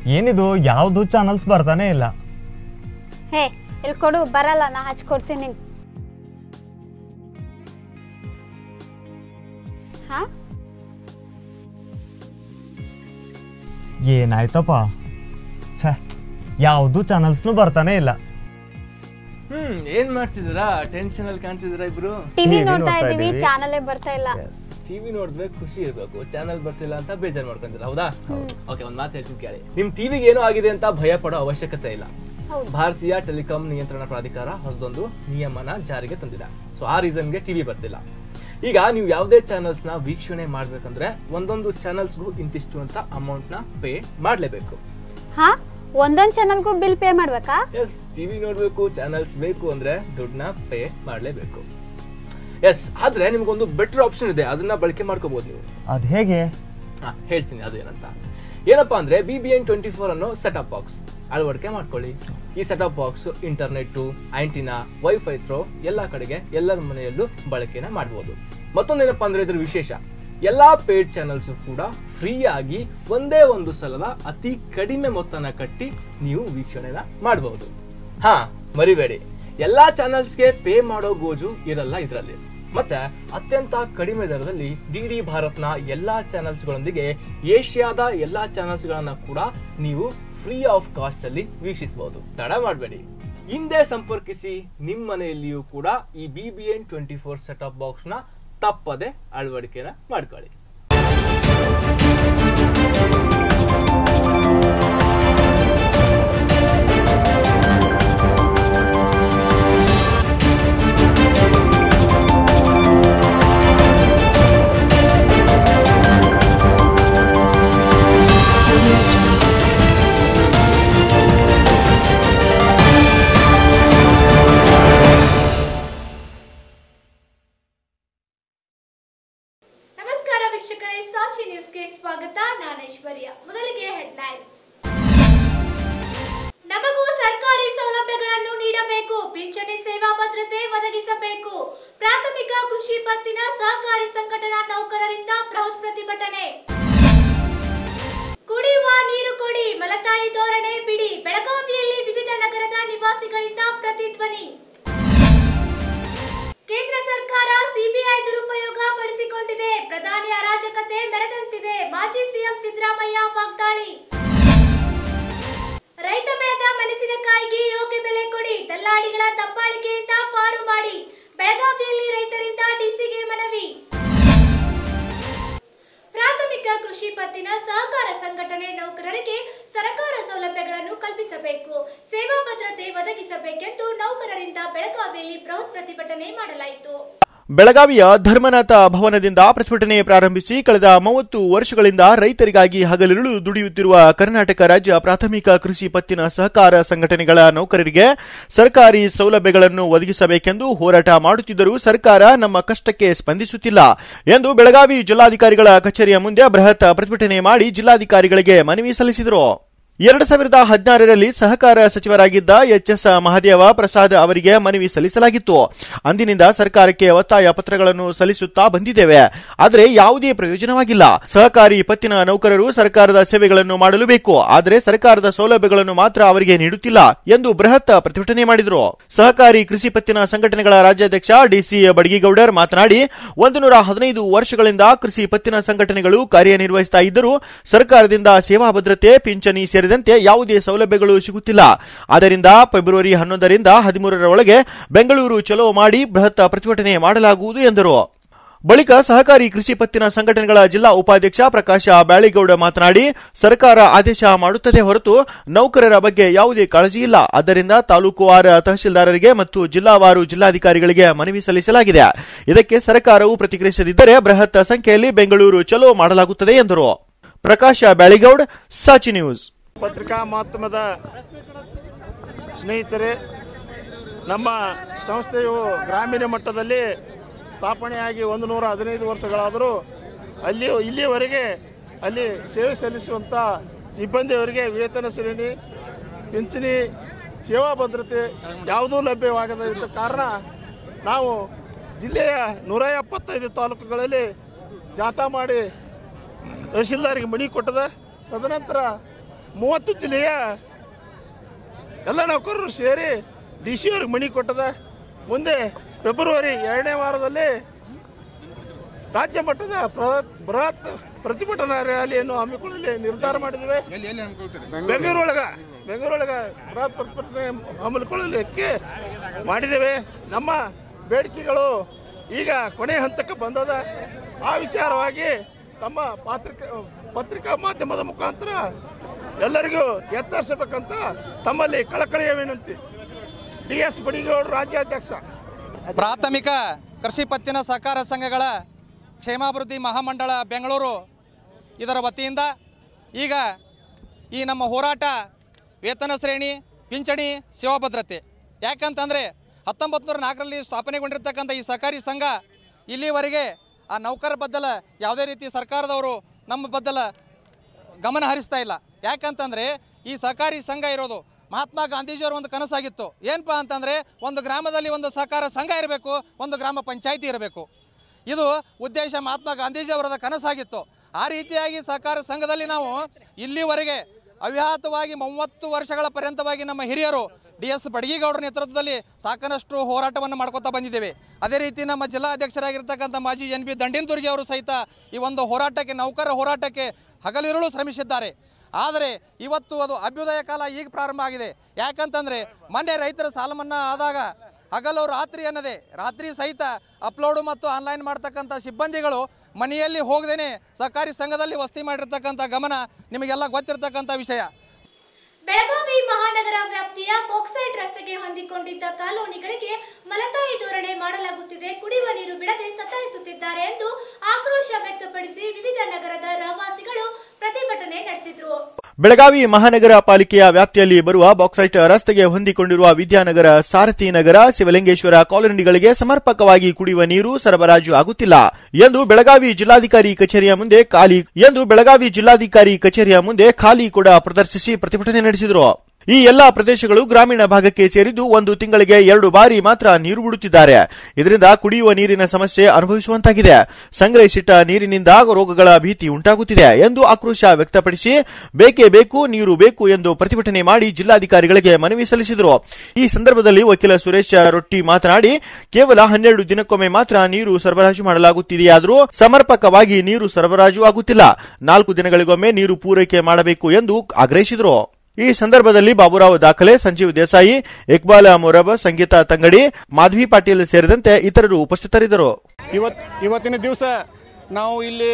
ಏನಿದು ಯಾವುದು ಚಾನಲ್ಸ್ ಬರ್ತಾನೆ ಇಲ್ಲ ಹೇ ಇಲ್ಲಿ ಕೊಡು ಬರಲ್ಲ ನಾ ಹಚ್ಕೊಡ್ತೀನಿ ನಿಂಗೆ ಹಾ ಏನಾಯ್ತಪ್ಪ ಛೇ ಯಾವುದು ಚಾನಲ್ಸ್ನು ಬರ್ತಾನೆ ಇಲ್ಲ ಹ್ಮ್ ಏನ್ ಮಾಡ್ತಿದ್ದೀರಾ ಟೆನ್ಷನ್ ಅಲ್ಲಿ ಕಾಣ್ತಿದ್ದೀರಾ ಇಬ್ರು ಟಿವಿ TV ನೋಡ್ತಾ ನೋಡ್ತಾ ಇದೀವಿ ಇದೀವಿ. ಚಾನಲೇ ಬರ್ತಾ ಇಲ್ಲ ಟಿವಿ ನೋಡಿದ್ರೆ ಖುಷಿ ಇರ್ಬೇಕು ಚಾನಲ್ ಬರ್ತಿಲ್ಲ ಅಂತ ಬೇಜಾರ್ ಮಾಡ್ಕೊಂತೀರಾ ಹೌದಾ ಓಕೆ ಒಂದ್ ಮಾತು ಹೇಳ್ತೀನಿ ಕೇಳಿ ನಿಮ್ ಟಿವಿಗೆ ಏನೋ ಆಗಿದೆ ಅಂತ ಭಯ ಪಡೋ ಅವಶ್ಯಕತೆ ಇಲ್ಲ ಹೌದು ಭಾರತೀಯ ಟೆಲಿಕಾಂ ನಿಯಂತ್ರಣ ಪ್ರಾಧಿಕಾರ ಹೊಸದೊಂದು ನಿಯಮನ ಜಾರಿಗೆ ತಂದಿದೆ ಸೊ ಆ ರೀಸನ್ಗೆ ಟಿವಿ ಬರ್ತಿಲ್ಲ ಈಗ ನೀವು ಯಾವುದೇ ಚಾನಲ್ಸ್ ನ ವೀಕ್ಷಣೆ ಮಾಡ್ಬೇಕಂದ್ರೆ ಒಂದೊಂದು ಚಾನಲ್ಸ್ಗೂ ಇಂತಿಷ್ಟು ಅಂತ ಅಮೌಂಟ್ ನ ಪೇ ಮಾಡ್ಲೇಬೇಕು ಹಾ ಒಂದೊಂದ್ ಚಾನಲ್ಗೂ ಬಿಲ್ ಪೇ ಮಾಡ್ಬೇಕಾ ಎಸ್ ಟಿವಿ ನೋಡ್ಬೇಕು ಚಾನಲ್ಸ್ ಬೇಕು ಅಂದ್ರೆ ದುಡ್ಡನ್ನ ಪೇ ಮಾಡ್ಲೇಬೇಕು ಎಸ್ ಆದ್ರೆ ನಿಮ್ಗೊಂದು ಬೆಟರ್ ಆಪ್ಷನ್ ಇದೆ ಅದನ್ನ ಬಳಕೆ ಮಾಡ್ಕೋಬಹುದು ನೀವು ಅದು ಹೇಗೆ ಹಾ ಹೇಳ್ತೀನಿ ಅದೇನಂತ ಏನಪ್ಪಾ ಅಂದ್ರೆ B B N twenty four ಅನ್ನೋ ಸೆಟಪ್ ಬಾಕ್ಸ್ ಅಳವಡಿಕೆ ಮಾಡ್ಕೊಳ್ಳಿ ಈ setup box internet antenna wifi through ಎಲ್ಲಾ ಕಡೆಗೆ ಎಲ್ಲರ ಮನೆಯಲ್ಲೂ ಬಳಕೆನ ಮಾಡಬಹುದು ಮತ್ತೊಂದೇನಪ್ಪಾ ಅಂದ್ರೆ ಇದ್ರ ವಿಶೇಷ ಎಲ್ಲಾ ಪೇಡ್ ಚಾನಲ್ಸ್ ಕೂಡ ಫ್ರೀ ಆಗಿ ಒಂದೇ ಒಂದು ಸಲದ ಅತಿ ಕಡಿಮೆ ಮೊತ್ತನ ಕಟ್ಟಿ ನೀವು ವೀಕ್ಷಣೆನ ಮಾಡಬಹುದು ಹಾ ಮರಿಬೇಡಿ ಎಲ್ಲಾ ಚಾನಲ್ಸ್ಗೆ ಪೇ ಮಾಡೋ ಗೋಜು ಇರಲ್ಲ ಇದರಲ್ಲಿ ಮತ್ತೆ ಅತ್ಯಂತ ಕಡಿಮೆ ದರದಲ್ಲಿ ಡಿ ಡಿ ಭಾರತ್ನ ಎಲ್ಲಾ ಚಾನೆಲ್ಸ್ ಗಳೊಂದಿಗೆ ಏಷ್ಯಾದ ಎಲ್ಲಾ ಚಾನೆಲ್ಸ್ ಗಳನ್ನ ಕೂಡ ನೀವು ಫ್ರೀ ಆಫ್ ಕಾಸ್ಟ್ ಅಲ್ಲಿ ವೀಕ್ಷಿಸಬಹುದು ತಡ ಮಾಡಬೇಡಿ ಹಿಂದೆ ಸಂಪರ್ಕಿಸಿ ನಿಮ್ಮ ಮನೆಯಲ್ಲಿಯೂ ಕೂಡ ಈ B B N twenty four setup box ನ ತಪ್ಪದೆ ಅಳವಡಿಕೆನ ಮಾಡ್ಕೊಳ್ಳಿ ನಮಸ್ಕಾರ ವೀಕ್ಷಕರೇ ಸಾಚಿ ನ್ಯೂಸ್ಗೆ ಸ್ವಾಗತ ನಾನು ಐಶ್ವರ್ಯ ಮೊದಲಿಗೆ ಹೆಡ್ಲೈನ್ಸ್ ನಮಗೂ ಸರ್ಕಾರಿ ಸೌಲಭ್ಯಗಳನ್ನು ನೀಡಬೇಕು ಪಿಂಚಣಿ ಸೇವಾ ಭದ್ರತೆ ಒದಗಿಸಬೇಕು ಪ್ರಾಥಮಿಕ ಕೃಷಿ ಪತ್ತಿನ ಸಹಕಾರಿ ಸಂಘಟನಾ ನೌಕರರಿಂದ ಬೃಹತ್ ಪ್ರತಿಭಟನೆ ಕುಡಿಯುವ ನೀರು ಕೊಡಿ ಮಲತಾಯಿ ಧೋರಣೆ ಬಿಡಿ ಬೆಳಗಾವಿಯಲ್ಲಿ ವಿವಿಧ ನಗರದ ನಿವಾಸಿಗಳಿಂದ ಪ್ರತಿಧ್ವನಿ ಕೇಂದ್ರ ಸರ್ಕಾರ ಸಿಬಿಐ ದುರುಪಯೋಗ ಪಡಿಸಿಕೊಂಡಿದೆ ಪ್ರಧಾನಿ ಅರಾಜಕತೆ ಮೆರೆದಂತಿದೆ ಮಾಜಿ ಸಿಎಂ ಸಿದ್ದರಾಮಯ್ಯ ವಾಗ್ದಾಳಿ ರೈತ ಬೆಳೆದ ಮೆಣಸಿನಕಾಯಿಗೆ ಯೋಗ್ಯ ಬೆಲೆ ಕೊಡಿ ದಲ್ಲಾಳಿಗಳ ದಬ್ಬಾಳಿಕೆಯಿಂದ ಪಾರು ಮಾಡಿ ಬೆಳಗಾವಿಯಲ್ಲಿ ರೈತರಿಂದ ಡಿಸಿಗೆ ಮನವಿ ಪ್ರಾಥಮಿಕ ಕೃಷಿ ಪತ್ತಿನ ಸಹಕಾರ ಸಂಘಟನೆ ನೌಕರರಿಗೆ ಸರ್ಕಾರ ಸೌಲಭ್ಯಗಳನ್ನು ಕಲ್ಪಿಸಬೇಕು ಸೇವಾ ಭದ್ರತೆ ಒದಗಿಸಬೇಕೆಂದು ನೌಕರರಿಂದ ಬೆಳಗಾವಿಯಲ್ಲಿ ಬೃಹತ್ ಪ್ರತಿಭಟನೆ ಮಾಡಲಾಯಿತು ಬೆಳಗಾವಿಯ ಧರ್ಮನಾಥ ಭವನದಿಂದ ಪ್ರತಿಭಟನೆ ಪ್ರಾರಂಭಿಸಿ ಕಳೆದ ಮೂವತ್ತು ವರ್ಷಗಳಿಂದ ರೈತರಿಗಾಗಿ ಹಗಲಿರುಳು ದುಡಿಯುತ್ತಿರುವ ಕರ್ನಾಟಕ ರಾಜ್ಯ ಪ್ರಾಥಮಿಕ ಕೃಷಿ ಪತ್ತಿನ ಸಹಕಾರ ಸಂಘಟನೆಗಳ ನೌಕರರಿಗೆ ಸರ್ಕಾರಿ ಸೌಲಭ್ಯಗಳನ್ನು ಒದಗಿಸಬೇಕೆಂದು ಹೋರಾಟ ಮಾಡುತ್ತಿದ್ದರೂ ಸರ್ಕಾರ ನಮ್ಮ ಕಷ್ಟಕ್ಕೆ ಸ್ಪಂದಿಸುತ್ತಿಲ್ಲ ಎಂದು ಬೆಳಗಾವಿ ಜಿಲ್ಲಾಧಿಕಾರಿಗಳ ಕಚೇರಿಯ ಮುಂದೆ ಬೃಹತ್ ಪ್ರತಿಭಟನೆ ಮಾಡಿ ಜಿಲ್ಲಾಧಿಕಾರಿಗಳಿಗೆ ಮನವಿ ಸಲ್ಲಿಸಿದರು ಎರಡು ಸಾವಿರದ ಹದಿನಾರರಲ್ಲಿ ಸಹಕಾರ ಸಚಿವರಾಗಿದ್ದ ಎಚ್ ಎಸ್ ಮಹದೇವ ಪ್ರಸಾದ್ ಅವರಿಗೆ ಮನವಿ ಸಲ್ಲಿಸಲಾಗಿತ್ತು ಅಂದಿನಿಂದ ಸರ್ಕಾರಕ್ಕೆ ಒತ್ತಾಯ ಪತ್ರಗಳನ್ನು ಸಲ್ಲಿಸುತ್ತಾ ಬಂದಿದ್ದೇವೆ ಆದರೆ ಯಾವುದೇ ಪ್ರಯೋಜನವಾಗಿಲ್ಲ ಸಹಕಾರಿ ಪತ್ತಿನ ನೌಕರರು ಸರ್ಕಾರದ ಸೇವೆಗಳನ್ನು ಮಾಡಲು ಬೇಕು ಆದರೆ ಸರ್ಕಾರದ ಸೌಲಭ್ಯಗಳನ್ನು ಮಾತ್ರ ಅವರಿಗೆ ನೀಡುತ್ತಿಲ್ಲ ಎಂದು ಬೃಹತ್ ಪ್ರತಿಭಟನೆ ಮಾಡಿದರು ಸಹಕಾರಿ ಕೃಷಿ ಪತ್ತಿನ ಸಂಘಟನೆಗಳ ರಾಜ್ಯಾಧ್ಯಕ್ಷ ಡಿಸಿ ಬಡಗಿಗೌಡರ್ ಮಾತನಾಡಿ ಒಂದು ನೂರ ಹದಿನೈದು ವರ್ಷಗಳಿಂದ ಕೃಷಿ ಪತ್ತಿನ ಸಂಘಟನೆಗಳು ಕಾರ್ಯನಿರ್ವಹಿಸುತ್ತಾ ಇದ್ದರೂ ಸರ್ಕಾರದಿಂದ ಸೇವಾ ಭದ್ರತೆ ಪಿಂಚಣಿ ಸೇರಿದಂತೆ ಯಾವುದೇ ಸೌಲಭ್ಯಗಳು ಸಿಗುತ್ತಿಲ್ಲ ಆದ್ದರಿಂದ ಫೆಬ್ರವರಿ ಹನ್ನೊಂದರಿಂದ ಹದಿಮೂರರ ಒಳಗೆ ಬೆಂಗಳೂರು ಚಲೋ ಮಾಡಿ ಬೃಹತ್ ಪ್ರತಿಭಟನೆ ಮಾಡಲಾಗುವುದು ಎಂದರು ಬಳಿಕ ಸಹಕಾರಿ ಕೃಷಿ ಪತ್ತಿನ ಸಂಘಟನೆಗಳ ಜಿಲ್ಲಾ ಉಪಾಧ್ಯಕ್ಷ ಪ್ರಕಾಶ ಬ್ಯಾಳಿಗೌಡ ಮಾತನಾಡಿ ಸರ್ಕಾರ ಆದೇಶ ಮಾಡುತ್ತದೆ ಹೊರತು ನೌಕರರ ಬಗ್ಗೆ ಯಾವುದೇ ಕಾಳಜಿ ಇಲ್ಲ ಆದ್ದರಿಂದ ತಾಲೂಕುವಾರ ತಹಶೀಲ್ದಾರರಿಗೆ ಮತ್ತು ಜಿಲ್ಲಾವಾರು ಜಿಲ್ಲಾಧಿಕಾರಿಗಳಿಗೆ ಮನವಿ ಸಲ್ಲಿಸಲಾಗಿದೆ ಇದಕ್ಕೆ ಸರ್ಕಾರವು ಪ್ರತಿಕ್ರಿಯಿಸದಿದ್ದರೆ ಬೃಹತ್ ಸಂಖ್ಯೆಯಲ್ಲಿ ಬೆಂಗಳೂರು ಚಲೋ ಮಾಡಲಾಗುತ್ತದೆ ಎಂದರು ಪ್ರಕಾಶ ಬ್ಯಾಳಿಗೌಡ್ ಸಾಚಿ ನ್ಯೂಸ್ ಪತ್ರಿಕಾ ಮಾಧ್ಯಮದ ಸ್ನೇಹಿತರೆ ನಮ್ಮ ಸಂಸ್ಥೆಯು ಗ್ರಾಮೀಣ ಮಟ್ಟದಲ್ಲಿ ಸ್ಥಾಪನೆಯಾಗಿ ಒಂದು ನೂರ ಹದಿನೈದು ವರ್ಷಗಳಾದರೂ ಅಲ್ಲಿ ಇಲ್ಲಿಯವರೆಗೆ ಅಲ್ಲಿ ಸೇವೆ ಸಲ್ಲಿಸುವಂಥ ಸಿಬ್ಬಂದಿಯವರಿಗೆ ವೇತನ ಶ್ರೇಣಿ ಪಿಂಚಣಿ ಸೇವಾ ಭದ್ರತೆ ಯಾವುದೂ ಲಭ್ಯವಾಗದ ಇದ್ದ ಕಾರಣ ನಾವು ಜಿಲ್ಲೆಯ ನೂರ ಎಪ್ಪತ್ತೈದು ತಾಲೂಕುಗಳಲ್ಲಿ ಜಾಥಾ ಮಾಡಿ ತಹಶೀಲ್ದಾರಿಗೆ ಮಣಿ ಕೊಟ್ಟದ ತದನಂತರ ಮೂವತ್ತು ಜಿಲ್ಲೆಯ ಎಲ್ಲ ನೌಕರರು ಸೇರಿ ಡಿ ಸಿ ಅವ್ರಿಗೆ ಮಣಿ ಕೊಟ್ಟದ ಮುಂದೆ ಫೆಬ್ರವರಿ ಎರಡನೇ ವಾರದಲ್ಲಿ ರಾಜ್ಯ ಮಟ್ಟದ ಬೃಹತ್ ಬೃಹತ್ ಪ್ರತಿಭಟನಾ ರ್ಯಾಲಿಯನ್ನು ಹಮ್ಮಿಕೊಳ್ಳಲು ನಿರ್ಧಾರ ಮಾಡಿದ್ದೇವೆ ಬೆಂಗಳೂರೊಳಗ ಬೆಂಗಳೂರೊಳಗ ಬೃಹತ್ ಪ್ರತಿಭಟನೆ ಹಮ್ಮಿಕೊಳ್ಳಲಿಕ್ಕೆ ಮಾಡಿದ್ದೇವೆ ನಮ್ಮ ಬೇಡಿಕೆಗಳು ಈಗ ಕೊನೆ ಹಂತಕ್ಕೆ ಬಂದದ ಆ ವಿಚಾರವಾಗಿ ತಮ್ಮ ಪಾತ್ರಿಕ ಪತ್ರಿಕಾ ಮಾಧ್ಯಮದ ಮುಖಾಂತರ ಎಲ್ಲರಿಗೂ ಎಚ್ಚರಿಸಬೇಕಂತ ತಮ್ಮಲ್ಲಿ ಕಳಕಳಿಯ ವಿನಂತಿ ಡಿ ಎಸ್ ಬಡಿಗೌಡರು ರಾಜ್ಯಾಧ್ಯಕ್ಷ ಪ್ರಾಥಮಿಕ ಕೃಷಿ ಪತ್ತಿನ ಸಹಕಾರ ಸಂಘಗಳ ಕ್ಷೇಮಾಭಿವೃದ್ಧಿ ಮಹಾಮಂಡಳ ಬೆಂಗಳೂರು ಇದರ ವತಿಯಿಂದ ಈಗ ಈ ನಮ್ಮ ಹೋರಾಟ ವೇತನ ಶ್ರೇಣಿ ಪಿಂಚಣಿ ಸೇವಾ ಭದ್ರತೆ ಯಾಕಂತಂದರೆ ಹತ್ತೊಂಬತ್ತು ನೂರ ನಾಲ್ಕರಲ್ಲಿ ಸ್ಥಾಪನೆಗೊಂಡಿರ್ತಕ್ಕಂಥ ಈ ಸಹಕಾರಿ ಸಂಘ ಇಲ್ಲಿವರೆಗೆ ಆ ನೌಕರ ಬದ್ದಲ ಯಾವುದೇ ರೀತಿ ಸರ್ಕಾರದವರು ನಮ್ಮ ಬದ್ದಲ ಗಮನ ಹರಿಸ್ತಾ ಇಲ್ಲ ಯಾಕಂತಂದರೆ ಈ ಸಹಕಾರಿ ಸಂಘ ಇರೋದು ಮಹಾತ್ಮ ಗಾಂಧೀಜಿಯವರ ಒಂದು ಕನಸಾಗಿತ್ತು ಏನಪ್ಪ ಅಂತಂದರೆ ಒಂದು ಗ್ರಾಮದಲ್ಲಿ ಒಂದು ಸಹಕಾರ ಸಂಘ ಇರಬೇಕು ಒಂದು ಗ್ರಾಮ ಪಂಚಾಯಿತಿ ಇರಬೇಕು ಇದು ಉದ್ದೇಶ ಮಹಾತ್ಮ ಗಾಂಧೀಜಿಯವರದ ಕನಸಾಗಿತ್ತು ಆ ರೀತಿಯಾಗಿ ಸಹಕಾರ ಸಂಘದಲ್ಲಿ ನಾವು ಇಲ್ಲಿವರೆಗೆ ಅವ್ಯಾಹತವಾಗಿ ಮೂವತ್ತು ವರ್ಷಗಳ ಪರ್ಯಂತವಾಗಿ ನಮ್ಮ ಹಿರಿಯರು ಡಿ ಎಸ್ ಬಡಗಿಗೌಡರ ನೇತೃತ್ವದಲ್ಲಿ ಸಾಕಷ್ಟು ಹೋರಾಟವನ್ನು ಮಾಡ್ಕೊತಾ ಬಂದಿದ್ದೇವೆ ಅದೇ ರೀತಿ ನಮ್ಮ ಜಿಲ್ಲಾ ಅಧ್ಯಕ್ಷರಾಗಿರ್ತಕ್ಕಂಥ ಮಾಜಿ ಎನ್ ಬಿ ದಂಡಿನದುರ್ಗಿ ಅವರು ಸಹಿತ ಈ ಒಂದು ಹೋರಾಟಕ್ಕೆ ನೌಕರ ಹೋರಾಟಕ್ಕೆ ಹಗಲಿರುಳು ಶ್ರಮಿಸಿದ್ದಾರೆ ಆದರೆ ಇವತ್ತು ಅದು ಅಭ್ಯುದಯ ಕಾಲ ಈಗ ಪ್ರಾರಂಭ ಆಗಿದೆ ಯಾಕಂತಂದರೆ ಮೊನ್ನೆ ರೈತರ ಸಾಲ ಮನ್ನಾ ಆದಾಗ ಹಗಲು ರಾತ್ರಿ ಅನ್ನದೇ ರಾತ್ರಿ ಸಹಿತ ಅಪ್ಲೋಡು ಮತ್ತು ಆನ್ಲೈನ್ ಮಾಡ್ತಕ್ಕಂಥ ಸಿಬ್ಬಂದಿಗಳು ಮನೆಯಲ್ಲಿ ಹೋಗದೇನೆ ಸಹಕಾರಿ ಸಂಘದಲ್ಲಿ ವಸತಿ ಮಾಡಿರ್ತಕ್ಕಂಥ ಗಮನ ನಿಮಗೆಲ್ಲ ಗೊತ್ತಿರ್ತಕ್ಕಂಥ ವಿಷಯ ಬೆಳಗಾವಿ ಮಹಾನಗರ ವ್ಯಾಪ್ತಿಯ ಬಾಕ್ಸೈಟ್ ರಸ್ತೆಗೆ ಹೊಂದಿಕೊಂಡಿದ್ದ ಕಾಲೋನಿಗಳಿಗೆ ಮಲತಾಯಿ ಧೋರಣೆ ಮಾಡಲಾಗುತ್ತಿದೆ ಕುಡಿಯುವ ನೀರು ಬಿಡದೆ ಸತಾಯಿಸುತ್ತಿದ್ದಾರೆ ಎಂದು ಆಕ್ರೋಶ ವ್ಯಕ್ತಪಡಿಸಿ ವಿವಿಧ ನಗರದ ರಹವಾಸಿಗಳು ಪ್ರತಿಭಟನೆ ನಡೆಸಿದ್ರು ಬೆಳಗಾವಿ ಮಹಾನಗರ ಪಾಲಿಕೆಯ ವ್ಯಾಪ್ತಿಯಲ್ಲಿ ಬರುವ ಬಾಕ್ಸೈಟ್ ರಸ್ತೆಗೆ ಹೊಂದಿಕೊಂಡಿರುವ ವಿದ್ಯಾನಗರ ಸಾರಥಿ ನಗರ ಶಿವಲಿಂಗೇಶ್ವರ ಕಾಲೋನಿಗಳಿಗೆ ಸಮರ್ಪಕವಾಗಿ ಕುಡಿಯುವ ನೀರು ಸರಬರಾಜು ಆಗುತ್ತಿಲ್ಲ ಎಂದು ಬೆಳಗಾವಿ ಜಿಲ್ಲಾಧಿಕಾರಿ ಕಚೇರಿಯ ಮುಂದೆ ಖಾಲಿ ಎಂದು ಬೆಳಗಾವಿ ಜಿಲ್ಲಾಧಿಕಾರಿ ಕಚೇರಿಯ ಮುಂದೆ ಖಾಲಿ ಕೂಡ ಪ್ರದರ್ಶಿಸಿ ಪ್ರತಿಭಟನೆ ನಡೆಸಿದರು ಈ ಎಲ್ಲಾ ಪ್ರದೇಶಗಳು ಗ್ರಾಮೀಣ ಭಾಗಕ್ಕೆ ಸೇರಿದ್ದು ಒಂದು ತಿಂಗಳಿಗೆ ಎರಡು ಬಾರಿ ಮಾತ್ರ ನೀರು ಬಿಡುತ್ತಿದ್ದಾರೆ ಇದರಿಂದ ಕುಡಿಯುವ ನೀರಿನ ಸಮಸ್ಯೆ ಅನುಭವಿಸುವಂತಾಗಿದೆ ಸಂಗ್ರಹಿಸಿಟ್ಟ ನೀರಿನಿಂದ ರೋಗಗಳ ಭೀತಿ ಉಂಟಾಗುತ್ತಿದೆ ಎಂದು ಆಕ್ರೋಶ ವ್ಯಕ್ತಪಡಿಸಿ ಬೇಕೇ ಬೇಕು ನೀರು ಬೇಕು ಎಂದು ಪ್ರತಿಭಟನೆ ಮಾಡಿ ಜಿಲ್ಲಾಧಿಕಾರಿಗಳಿಗೆ ಮನವಿ ಸಲ್ಲಿಸಿದರು ಈ ಸಂದರ್ಭದಲ್ಲಿ ವಕೀಲ ಸುರೇಶ ರೊಟ್ಟಿ ಮಾತನಾಡಿ ಕೇವಲ ಹನ್ನೆರಡು ದಿನಕ್ಕೊಮ್ಮೆ ಮಾತ್ರ ನೀರು ಸರಬರಾಜು ಮಾಡಲಾಗುತ್ತಿದೆಯಾದರೂ ಸಮರ್ಪಕವಾಗಿ ನೀರು ಸರಬರಾಜು ಆಗುತ್ತಿಲ್ಲ ನಾಲ್ಕು ದಿನಗಳಿಗೊಮ್ಮೆ ನೀರು ಪೂರೈಕೆ ಮಾಡಬೇಕು ಎಂದು ಆಗ್ರಹಿಸಿದರು ಈ ಸಂದರ್ಭದಲ್ಲಿ ಬಾಬುರಾವ್ ದಾಖಲೆ ಸಂಜೀವ್ ದೇಸಾಯಿ ಇಕ್ಬಾಲ್ ಮೊರಬ ಸಂಗೀತ ತಂಗಡಿ ಮಾಧವಿ ಪಾಟೀಲ್ ಸೇರಿದಂತೆ ಇತರರು ಉಪಸ್ಥಿತರಿದ್ದರು ಇವತ್ ಇವತ್ತಿನ ದಿವಸ ನಾವು ಇಲ್ಲಿ